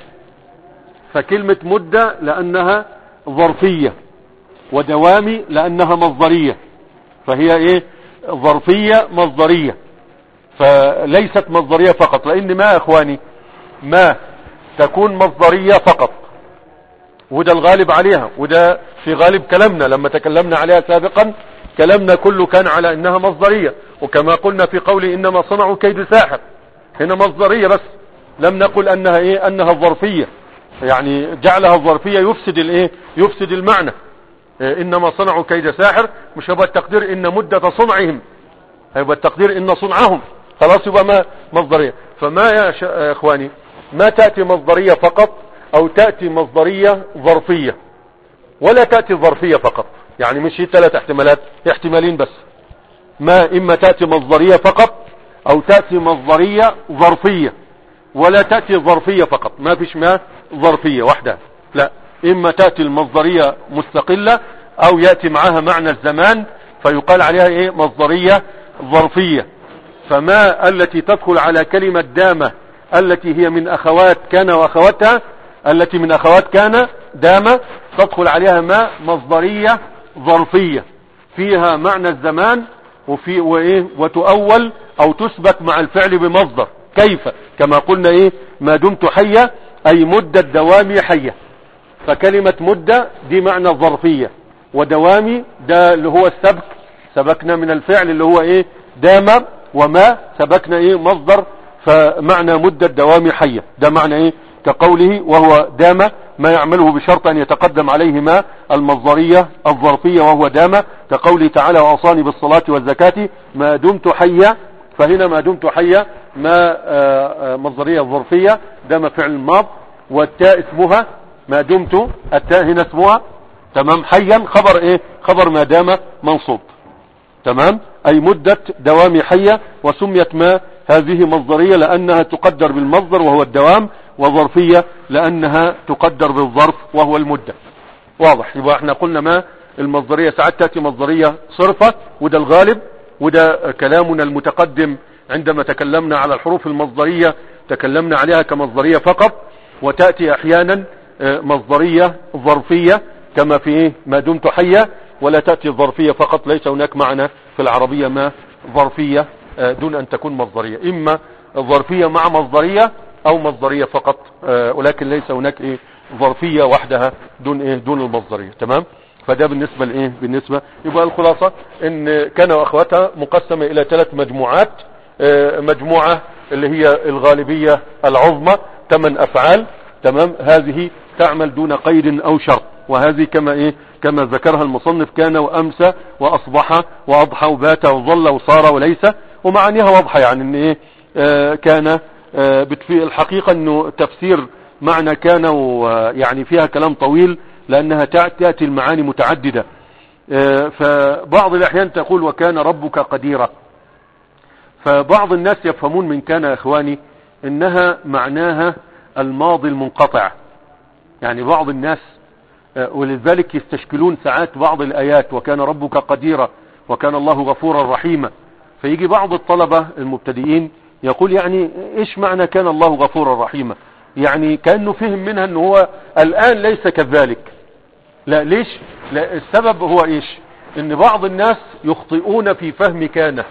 فكلمة مدة لانها ظرفية ودوامي لانها مصدرية فهي ايه ظرفية مصدرية فليست مصدرية فقط لان ما يا اخواني ما تكون مصدرية فقط وده الغالب عليها وده في غالب كلامنا لما تكلمنا عليها سابقا كلامنا كله كان على انها مصدرية وكما قلنا في قول انما صنعوا كيد ساحر هنا مصدرية بس لم نقل انها ايه انها ظرفية يعني جعلها الظرفية يفسد الايه يفسد المعنى إيه انما صنعوا كيد ساحر مش هيبقى التقدير ان مدة صنعهم هيبقى التقدير ان صنعهم خلاص يبقى ما مصدرية فما يا اخواني ما تأتي مصدرية فقط او تأتي مصدرية ظرفية ولا تأتي ظرفية فقط يعني مش هي ثلاث احتمالات احتمالين بس ما اما تأتي مصدرية فقط او تأتي مصدرية ظرفية ولا تأتي ظرفية فقط ما فيش ما ظرفية واحدة لا اما تأتي المصدرية مستقلة او يأتي معها معنى الزمان فيقال عليها ايه مصدرية ظرفية فما التي تدخل على كلمة دامة التي هي من اخوات كان واخواتها التي من اخوات كان دامة تدخل عليها ما مصدرية ظرفية فيها معنى الزمان وفي وايه وتؤول او تثبت مع الفعل بمصدر كيف كما قلنا ايه ما دمت حية اي مدة دوامي حية فكلمة مدة دي معنى ظرفية ودوامي ده اللي هو السبك سبكنا من الفعل اللي هو ايه دام وما سبكنا ايه مصدر فمعنى مدة دوامي حية ده معنى ايه كقوله وهو دام ما يعمله بشرط ان يتقدم عليه ما المصدرية الظرفية وهو دام كقوله تعالى واصاني بالصلاة والزكاة ما دمت حيا فهنا ما دمت حيا ما مصدرية ظرفية دام فعل الماض والتاء اسمها ما دمت التاء هنا اسمها تمام حيا خبر ايه خبر ما دام منصوب تمام اي مدة دوام حية وسميت ما هذه مصدرية لانها تقدر بالمصدر وهو الدوام وظرفية لانها تقدر بالظرف وهو المدة واضح يبقى احنا قلنا ما المصدرية ساعات تأتي مصدرية صرفة وده الغالب وده كلامنا المتقدم عندما تكلمنا على الحروف المصدرية تكلمنا عليها كمصدرية فقط وتأتي احيانا مصدرية ظرفية كما في ايه ما دمت حيا ولا تأتي ظرفية فقط ليس هناك معنى في العربية ما ظرفية دون ان تكون مصدرية اما ظرفية مع مصدرية او مصدرية فقط ولكن ليس هناك ايه ظرفية وحدها دون ايه دون المصدرية تمام فده بالنسبة لايه بالنسبة يبقى الخلاصة ان كان واخواتها مقسمة الى ثلاث مجموعات مجموعة اللي هي الغالبية العظمى ثمان افعال تمام هذه تعمل دون قيد او شرط وهذه كما ايه كما ذكرها المصنف كان وامسى واصبح واضحى وبات وظل وصار وليس ومعانيها واضحة يعني ان ايه آه كان آه بتفي الحقيقة انه تفسير معنى كان ويعني فيها كلام طويل لانها تأتي المعاني متعددة آه فبعض الاحيان تقول وكان ربك قديرا فبعض الناس يفهمون من كان يا اخواني انها معناها الماضي المنقطع يعني بعض الناس ولذلك يستشكلون ساعات بعض الآيات وكان ربك قديرا وكان الله غفورا رحيما فيجي بعض الطلبة المبتدئين يقول يعني ايش معنى كان الله غفورا رحيما يعني كأنه فهم منها انه هو الآن ليس كذلك لا ليش لا السبب هو ايش ان بعض الناس يخطئون في فهم كان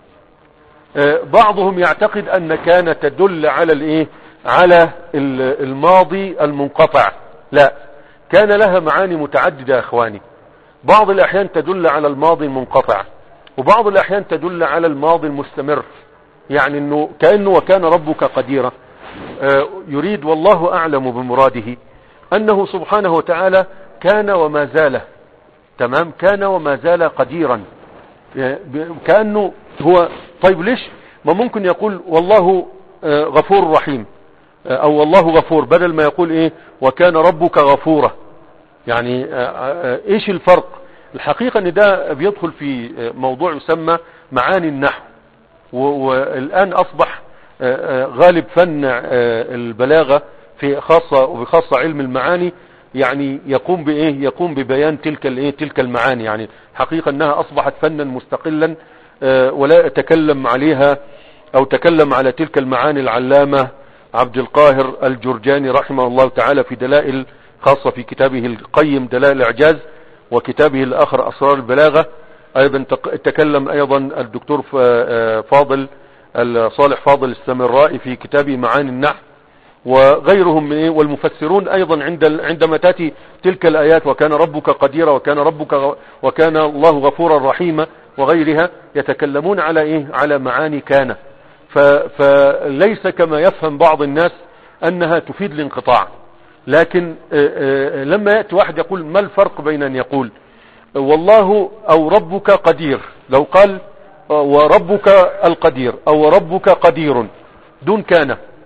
بعضهم يعتقد ان كان تدل على الايه على الماضي المنقطع لا كان لها معاني متعددة يا اخواني بعض الاحيان تدل على الماضي المنقطع وبعض الاحيان تدل على الماضي المستمر يعني انه كأنه وكان ربك قديرا يريد والله اعلم بمراده انه سبحانه وتعالى كان وما زال تمام كان وما زال قديرا كأنه هو طيب ليش ما ممكن يقول والله غفور رحيم او والله غفور بدل ما يقول ايه وكان ربك غفورا يعني ايش الفرق الحقيقة ان ده بيدخل في موضوع يسمى معاني النحو والان اصبح غالب فن البلاغة في خاصة وبخاصة علم المعاني يعني يقوم بايه يقوم ببيان تلك الايه تلك المعاني يعني حقيقة انها اصبحت فنا مستقلا ولا اتكلم عليها او تكلم على تلك المعاني العلامة عبد القاهر الجرجاني رحمه الله تعالى في دلائل خاصة في كتابه القيم دلائل الاعجاز وكتابه الاخر اسرار البلاغة ايضا تكلم ايضا الدكتور فاضل صالح فاضل السمرائي في كتابه معاني النحو وغيرهم من والمفسرون ايضا عند عندما تاتي تلك الايات وكان ربك قديرا وكان ربك وكان الله غفورا رحيما وغيرها يتكلمون على ايه على معاني كان فليس كما يفهم بعض الناس انها تفيد الانقطاع لكن لما يأتي واحد يقول ما الفرق بين ان يقول والله او ربك قدير لو قال وربك القدير او ربك قدير دون كان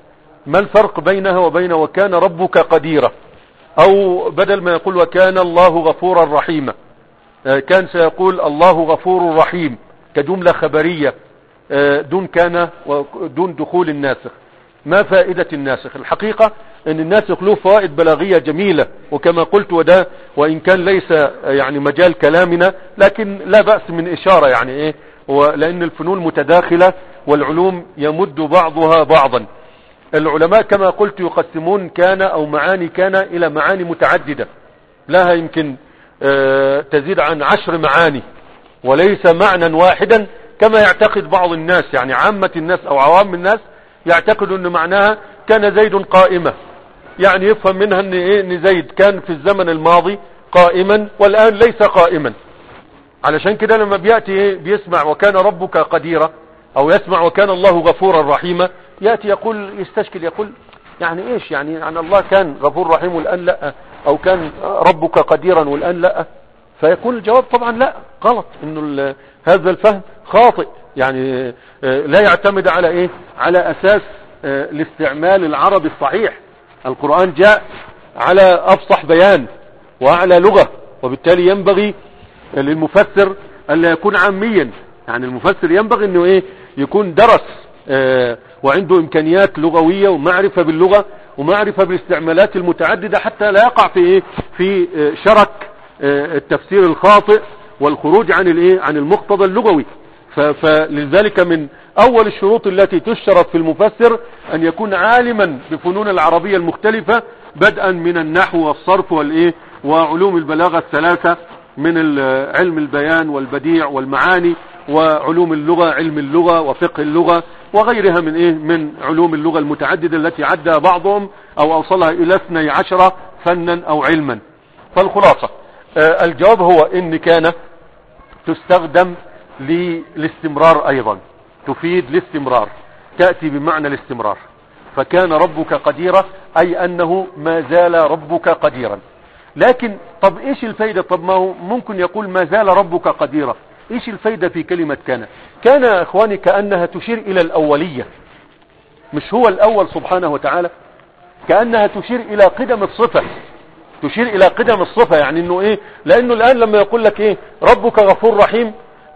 ما الفرق بينها وبين وكان ربك قديرا او بدل ما يقول وكان الله غفورا رحيما آه، كان سيقول الله غفور رحيم كجملة خبرية آه، دون كان دون دخول الناسخ ما فائدة الناسخ الحقيقة ان الناسخ له فوائد بلاغية جميلة وكما قلت وده وان كان ليس يعني مجال كلامنا لكن لا بأس من اشارة يعني ايه لان الفنون متداخلة والعلوم يمد بعضها بعضا العلماء كما قلت يقسمون كان او معاني كان الى معاني متعددة لها يمكن آه، تزيد عن عشر معاني وليس معنى واحدا كما يعتقد بعض الناس يعني عامة الناس او عوام الناس يعتقد ان معناها كان زيد قائمة يعني يفهم منها ان ايه ان زيد كان في الزمن الماضي قائما والان ليس قائما علشان كده لما بيأتي ايه بيسمع وكان ربك قديرا او يسمع وكان الله غفورا رحيما يأتي يقول يستشكل يقول يعني ايش يعني يعني الله كان غفور رحيم والان لا او كان ربك قديرا والان لا فيكون الجواب طبعا لا غلط انه هذا الفهم خاطئ يعني آه، لا يعتمد على ايه على اساس آه، الاستعمال العربي الصحيح القرآن جاء على افصح بيان واعلى لغة وبالتالي ينبغي للمفسر ان لا يكون عاميا يعني المفسر ينبغي انه ايه يكون درس آه، وعنده امكانيات لغوية ومعرفة باللغة ومعرفة بالاستعمالات المتعددة حتى لا يقع في ايه في شرك التفسير الخاطئ والخروج عن الايه عن المقتضى اللغوي فلذلك من اول الشروط التي تشترط في المفسر ان يكون عالما بفنون العربية المختلفة بدءا من النحو والصرف والايه وعلوم البلاغة الثلاثة من علم البيان والبديع والمعاني وعلوم اللغة علم اللغة وفقه اللغة وغيرها من ايه من علوم اللغة المتعددة التي عدها بعضهم او اوصلها الى اثني عشر فنا او علما فالخلاصة آه، الجواب هو ان كان تستخدم للاستمرار ايضا تفيد الاستمرار تأتي بمعنى الاستمرار فكان ربك قديرا اي انه ما زال ربك قديرا لكن طب ايش الفايدة طب ما هو ممكن يقول ما زال ربك قديرا ايش الفايدة في كلمة كان كان يا اخواني كأنها تشير الى الاولية مش هو الاول سبحانه وتعالى كأنها تشير الى قدم الصفة تشير الى قدم الصفة يعني انه ايه لانه الان لما يقول لك ايه ربك غفور رحيم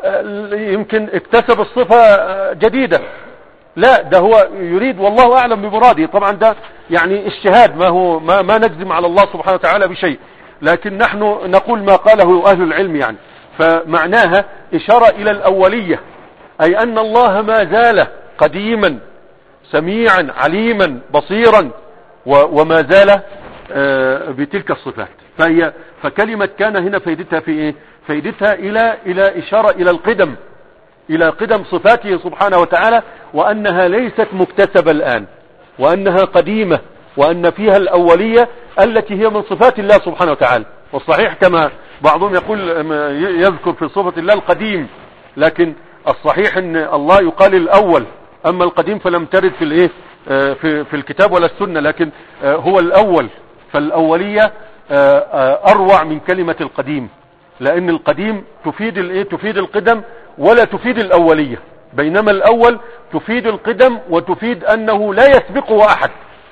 يمكن اكتسب الصفة جديدة لا ده هو يريد والله اعلم بمراده طبعا ده يعني اجتهاد ما هو ما, ما نجزم على الله سبحانه وتعالى بشيء لكن نحن نقول ما قاله اهل العلم يعني فمعناها اشارة الى الاولية اي ان الله ما زال قديما سميعا عليما بصيرا وما زال آه، بتلك الصفات فهي فكلمة كان هنا فايدتها في ايه فايدتها الى الى اشارة الى القدم الى قدم صفاته سبحانه وتعالى وانها ليست مكتسبة الان وانها قديمة وان فيها الاولية التي هي من صفات الله سبحانه وتعالى والصحيح كما بعضهم يقول يذكر في صفة الله القديم لكن الصحيح ان الله يقال الاول اما القديم فلم ترد في الايه آه، في, في الكتاب ولا السنة لكن آه، هو الاول فالاولية آه، اروع من كلمة القديم لان القديم تفيد الايه تفيد القدم ولا تفيد الاولية بينما الاول تفيد القدم وتفيد انه لا يسبقه احد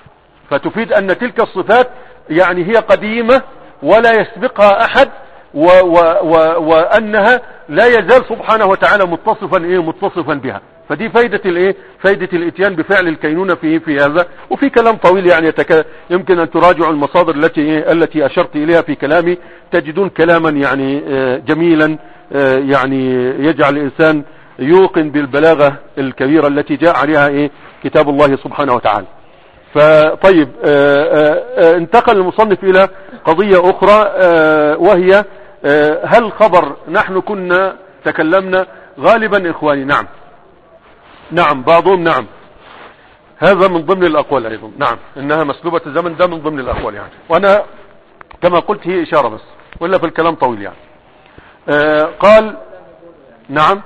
فتفيد ان تلك الصفات يعني هي قديمة ولا يسبقها احد و و و وانها لا يزال سبحانه وتعالى متصفا ايه متصفا بها فدي فايدة الايه فايدة الاتيان بفعل الكينونة في في هذا وفي كلام طويل يعني يتك... يمكن ان تراجعوا المصادر التي إيه التي اشرت اليها في كلامي تجدون كلاما يعني آه، جميلا آه، يعني يجعل الانسان يوقن بالبلاغة الكبيرة التي جاء عليها ايه كتاب الله سبحانه وتعالى فطيب آه، انتقل المصنف الى قضية اخرى وهي هل خبر نحن كنا تكلمنا غالبا اخواني نعم نعم بعضهم نعم هذا من ضمن الاقوال ايضا نعم انها مسلوبة الزمن ده من ضمن الاقوال يعني وانا كما قلت هي اشارة بس ولا في الكلام طويل يعني آه قال نعم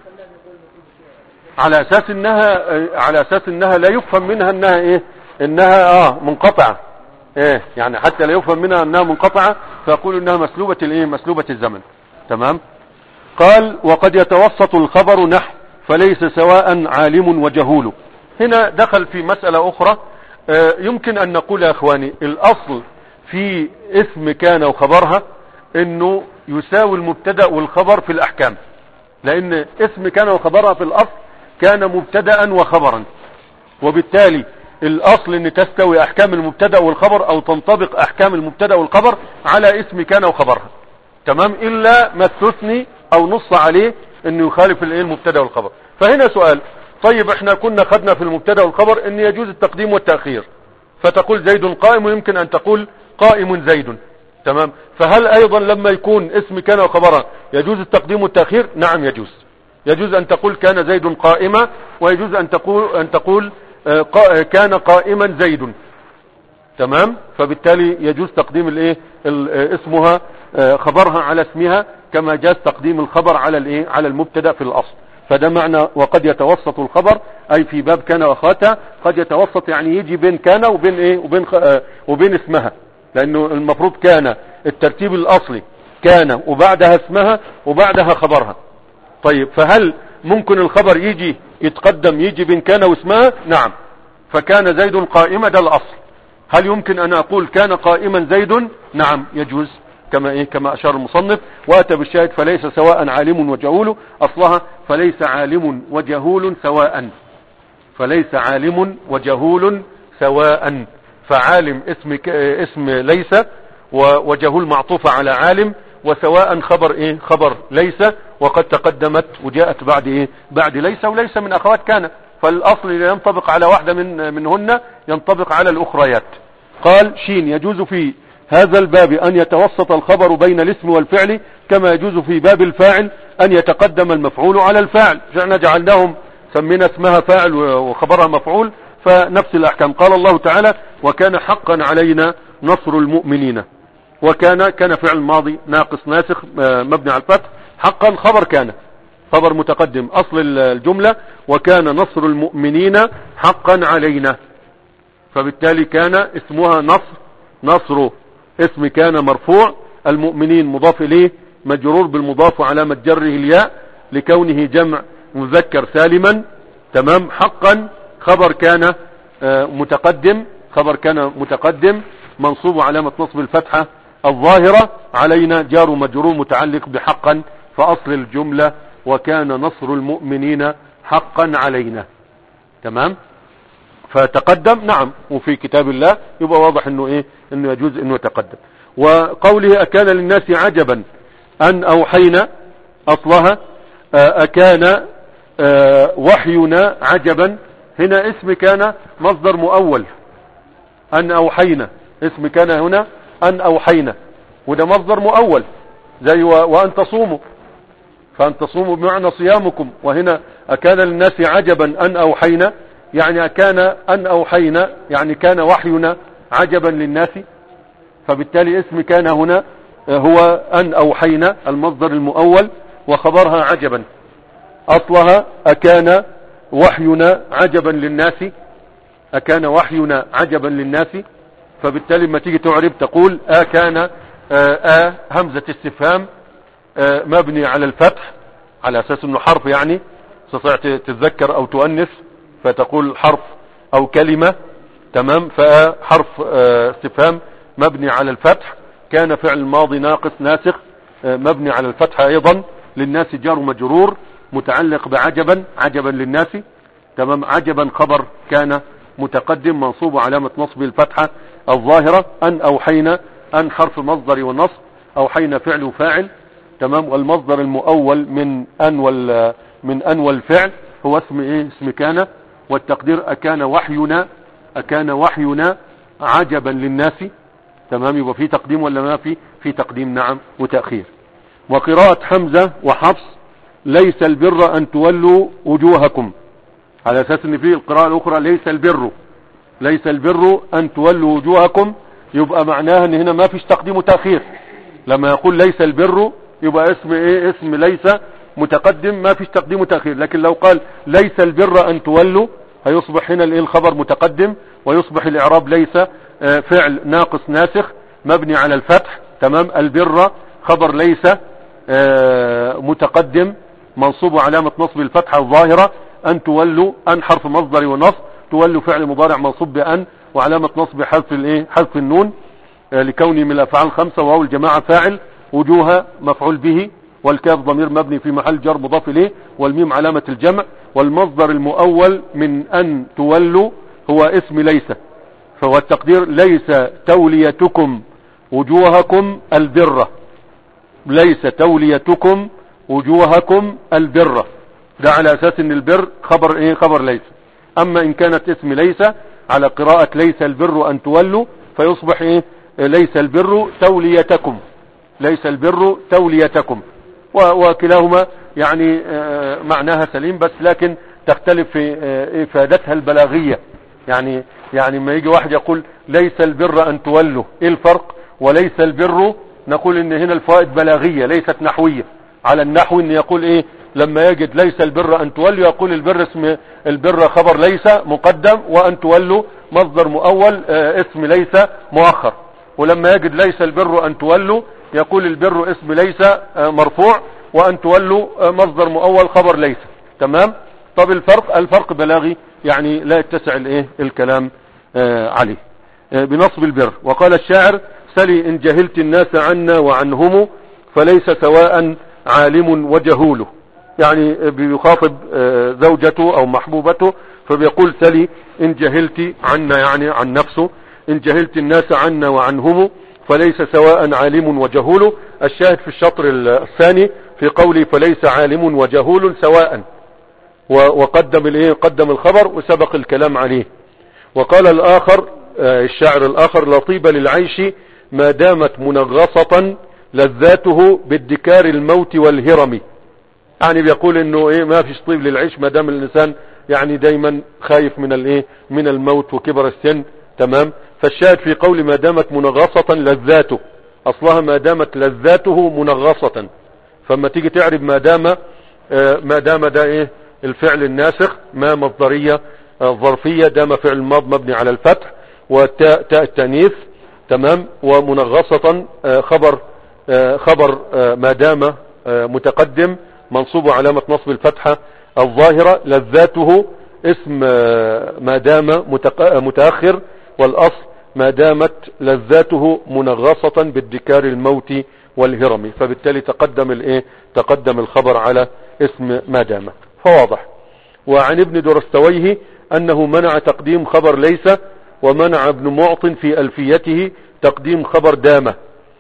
على اساس انها آه على اساس انها لا يفهم منها انها ايه انها اه منقطعة ايه يعني حتى لا يفهم منها انها منقطعة فيقول انها مسلوبة الايه مسلوبة الزمن تمام قال وقد يتوسط الخبر نحو فليس سواء عالم وجهول هنا دخل في مسألة أخرى آه، يمكن ان نقول يا اخواني الاصل في اسم كان وخبرها انه يساوي المبتدا والخبر في الاحكام لان اسم كان وخبرها في الاصل كان مبتدا وخبرا وبالتالي الاصل ان تستوي احكام المبتدا والخبر او تنطبق احكام المبتدا والخبر على اسم كان وخبرها تمام الا ما استثني او نص عليه انه يخالف الايه المبتدا والخبر فهنا سؤال طيب احنا كنا خدنا في المبتدا والخبر ان يجوز التقديم والتاخير فتقول زيد قائم ويمكن ان تقول قائم زيد تمام فهل ايضا لما يكون اسم كان وخبرا يجوز التقديم والتاخير نعم يجوز يجوز ان تقول كان زيد قائما ويجوز ان تقول ان تقول آه، قا- كان قائما زيد تمام فبالتالي يجوز تقديم الايه ال- آه، اسمها آه، خبرها على اسمها كما جاز تقديم الخبر على الايه على المبتدا في الاصل فده معنى وقد يتوسط الخبر اي في باب كان واخواتها قد يتوسط يعني يجي بين كان وبين ايه وبين خ- آه، وبين اسمها لانه المفروض كان الترتيب الاصلي كان وبعدها اسمها وبعدها خبرها طيب فهل ممكن الخبر يجي يتقدم يجي بين كان واسمها نعم فكان زيد قائما ده الاصل هل يمكن ان اقول كان قائما زيد نعم يجوز كما ايه كما اشار المصنف واتى بالشاهد فليس سواء عالم وجهول اصلها فليس عالم وجهول سواء فليس عالم وجهول سواء فعالم اسم ك... اسم ليس و- وجهول معطوفة على عالم وسواء خبر ايه خبر ليس وقد تقدمت وجاءت بعد ايه بعد ليس وليس من اخوات كان فالاصل لا ينطبق على واحدة من منهن ينطبق على الاخريات قال شين يجوز في هذا الباب ان يتوسط الخبر بين الاسم والفعل كما يجوز في باب الفاعل ان يتقدم المفعول على الفاعل احنا جعلناهم سمينا اسمها فاعل وخبرها مفعول فنفس الاحكام قال الله تعالى وكان حقا علينا نصر المؤمنين وكان كان فعل ماضي ناقص ناسخ آه، مبني على الفتح حقا خبر كان خبر متقدم اصل الجملة وكان نصر المؤمنين حقا علينا فبالتالي كان اسمها نصر نصر اسم كان مرفوع المؤمنين مضاف اليه مجرور بالمضاف علامة جره الياء لكونه جمع مذكر سالما تمام حقا خبر كان آه، متقدم خبر كان متقدم منصوب علامة نصب الفتحة الظاهرة علينا جار مجرور متعلق بحقا فأصل الجملة وكان نصر المؤمنين حقا علينا تمام فتقدم نعم وفي كتاب الله يبقى واضح انه ايه انه يجوز انه يتقدم وقوله اكان للناس عجبا ان اوحينا اصلها آه، اكان آه، وحينا عجبا هنا اسم كان مصدر مؤول ان اوحينا اسم كان هنا ان اوحينا وده مصدر مؤول زي و- وان تصوموا فان تصوموا بمعنى صيامكم وهنا اكان للناس عجبا ان اوحينا يعني اكان ان اوحينا يعني كان وحينا عجبا للناس فبالتالي اسم كان هنا آه، هو ان اوحينا المصدر المؤول وخبرها عجبا اصلها اكان وحينا عجبا للناس اكان وحينا عجبا للناس فبالتالي لما تيجي تعرب تقول اكان آه آه همزة استفهام آه مبني على الفتح على اساس انه حرف يعني تستطيع تتذكر او تؤنث فتقول حرف او كلمة تمام فحرف آه استفهام مبني على الفتح كان فعل ماضي ناقص ناسخ آه مبني على الفتح ايضا للناس جار مجرور متعلق بعجبا عجبا للناس تمام عجبا خبر كان متقدم منصوب علامة نصب الفتحة الظاهرة أن أوحينا أن حرف مصدر والنصب أوحينا فعل وفاعل تمام والمصدر المؤول من أن وال من أن والفعل هو اسم إيه اسم كان والتقدير أكان وحينا أكان وحينا عجبا للناس تمام يبقى في تقديم ولا ما في في تقديم نعم وتأخير وقراءة حمزة وحفص ليس البر أن تولوا وجوهكم على أساس أن في القراءة الأخرى ليس البر ليس البر أن تولوا وجوهكم يبقى معناها أن هنا ما فيش تقديم وتأخير لما يقول ليس البر يبقى اسم إيه اسم ليس متقدم ما فيش تقديم وتأخير لكن لو قال ليس البر أن تولوا هيصبح هنا الإيه الخبر متقدم ويصبح الإعراب ليس آه، فعل ناقص ناسخ مبني على الفتح تمام البر خبر ليس آه، متقدم منصوب علامة نصب الفتحة الظاهرة أن تولوا أن حرف مصدر ونصب تولوا فعل مضارع منصوب بأن وعلامة نصب حذف الايه حذف النون آه، لكونه من الافعال الخمسة وهو الجماعة فاعل وجوه مفعول به والكاف ضمير مبني في محل جر مضاف اليه والميم علامة الجمع والمصدر المؤول من ان تولوا هو اسم ليس فهو التقدير ليس توليتكم وجوهكم البرة ليس توليتكم وجوهكم البرة ده على اساس ان البر خبر ايه خبر ليس اما ان كانت اسم ليس على قراءة ليس البر ان تولوا فيصبح ايه ليس البر توليتكم ليس البر توليتكم وكلاهما يعني آه، معناها سليم بس لكن تختلف في آه، افادتها البلاغية يعني يعني ما يجي واحد يقول ليس البر ان تولوا ايه الفرق وليس البر نقول ان هنا الفوائد بلاغية ليست نحوية على النحو ان يقول ايه لما يجد ليس البر ان تولوا يقول البر اسم البر خبر ليس مقدم وان تولوا مصدر مؤول آه، اسم ليس مؤخر ولما يجد ليس البر ان تولوا يقول البر اسم ليس آه، مرفوع وان تولوا آه، مصدر مؤول خبر ليس تمام طب الفرق الفرق بلاغي يعني لا يتسع الايه الكلام عليه بنصب البر وقال الشاعر سلي ان جهلت الناس عنا وعنهم فليس سواء عالم وجهوله يعني بيخاطب آه، زوجته او محبوبته فبيقول سلي ان جهلت عنا يعني عن نفسه ان جهلت الناس عنا وعنهم فليس سواء عالم وجهول الشاهد في الشطر الثاني في قولي فليس عالم وجهول سواء وقدم الايه قدم الخبر وسبق الكلام عليه وقال الاخر آه، الشاعر الاخر لطيب للعيش ما دامت منغصة لذاته بادكار الموت والهرم يعني بيقول انه ايه ما فيش طيب للعيش ما دام الانسان يعني دايما خايف من الايه من الموت وكبر السن تمام فالشاهد في قول ما دامت منغصة لذاته اصلها ما دامت لذاته منغصة فما تيجي تعرف ما دام آه ما دام ده ايه الفعل الناسخ ما مصدرية آه ظرفية دام فعل ماض مبني على الفتح وتاء تاء التانيث تمام ومنغصة آه خبر آه خبر آه ما دام آه متقدم منصوب علامة نصب الفتحة الظاهرة لذاته اسم ما دام متأخر والأصل ما دامت لذاته منغصة بالدكار الموت والهرم فبالتالي تقدم الايه تقدم الخبر على اسم ما دام فواضح وعن ابن درستويه انه منع تقديم خبر ليس ومنع ابن معط في الفيته تقديم خبر دامه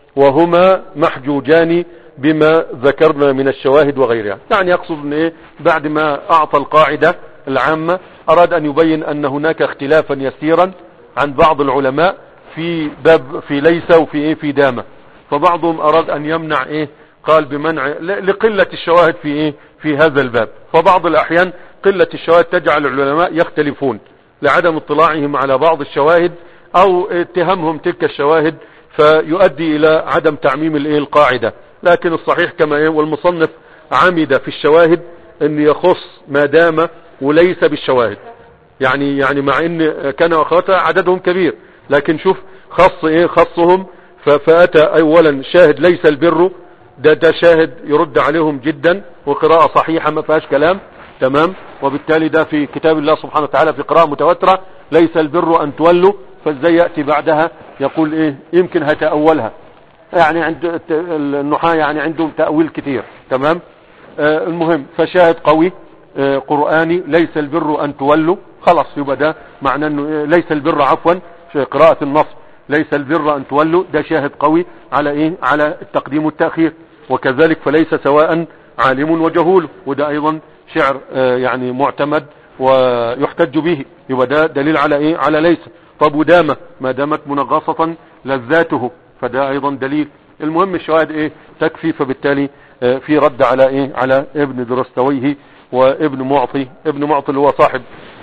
وهما محجوجان بما ذكرنا من الشواهد وغيرها يعني يقصد ان ايه بعد ما اعطى القاعدة العامة اراد ان يبين ان هناك اختلافا يسيرا عن بعض العلماء في باب في ليس وفي ايه في دامة فبعضهم اراد ان يمنع ايه قال بمنع لقلة الشواهد في ايه في هذا الباب فبعض الاحيان قلة الشواهد تجعل العلماء يختلفون لعدم اطلاعهم على بعض الشواهد او اتهامهم تلك الشواهد فيؤدي الى عدم تعميم الايه القاعدة لكن الصحيح كما ايه والمصنف عمد في الشواهد ان يخص ما دام وليس بالشواهد يعني يعني مع ان كان اخواتها عددهم كبير لكن شوف خص ايه خصهم فاتى اولا شاهد ليس البر ده ده شاهد يرد عليهم جدا وقراءة صحيحة ما فيهاش كلام تمام وبالتالي ده في كتاب الله سبحانه وتعالى في قراءة متواترة ليس البر ان تولوا فازاي يأتي بعدها يقول ايه يمكن هتأولها يعني عند النحاة يعني عندهم تأويل كثير تمام آه المهم فشاهد قوي آه قرآني ليس البر أن تولوا خلاص يبقى ده معنى أنه آه، ليس البر عفوا قراءة النص ليس البر أن تولوا ده شاهد قوي على إيه على التقديم والتأخير وكذلك فليس سواء عالم وجهول وده أيضا شعر آه يعني معتمد ويحتج به يبقى ده دليل على إيه على ليس طب ودامة ما دامت منغصة لذاته فده ايضا دليل المهم الشواهد ايه تكفي فبالتالي آه، في رد على ايه على ابن درستويه وابن معطي ابن معطي اللي هو صاحب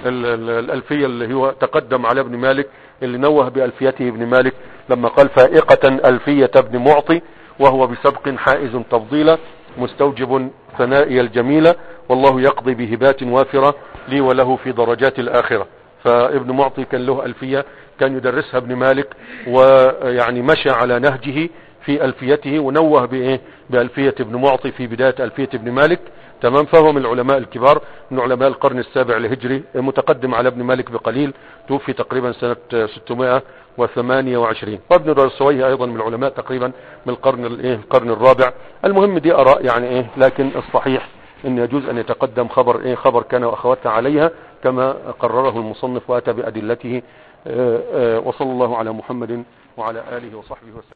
الالفية اللي هو تقدم على ابن مالك اللي نوه بألفيته ابن مالك لما قال فائقة ألفية ابن معطي وهو بسبق حائز تفضيلا مستوجب ثنائي الجميلة والله يقضي بهبات وافرة لي وله في درجات الآخرة فابن معطي كان له ألفية كان يدرسها ابن مالك ويعني مشى على نهجه في ألفيته ونوه بإيه بألفية ابن معطي في بداية ألفية ابن مالك تمام فهو من العلماء الكبار من علماء القرن السابع الهجري متقدم على ابن مالك بقليل توفي تقريبا سنة 628 وابن رسويه ايضا من العلماء تقريبا من القرن الايه القرن الرابع المهم دي اراء يعني ايه لكن الصحيح ان يجوز ان يتقدم خبر ايه خبر كان واخواتها عليها كما قرره المصنف واتى بادلته آه، آه، وصلى الله على محمد وعلى اله وصحبه وسلم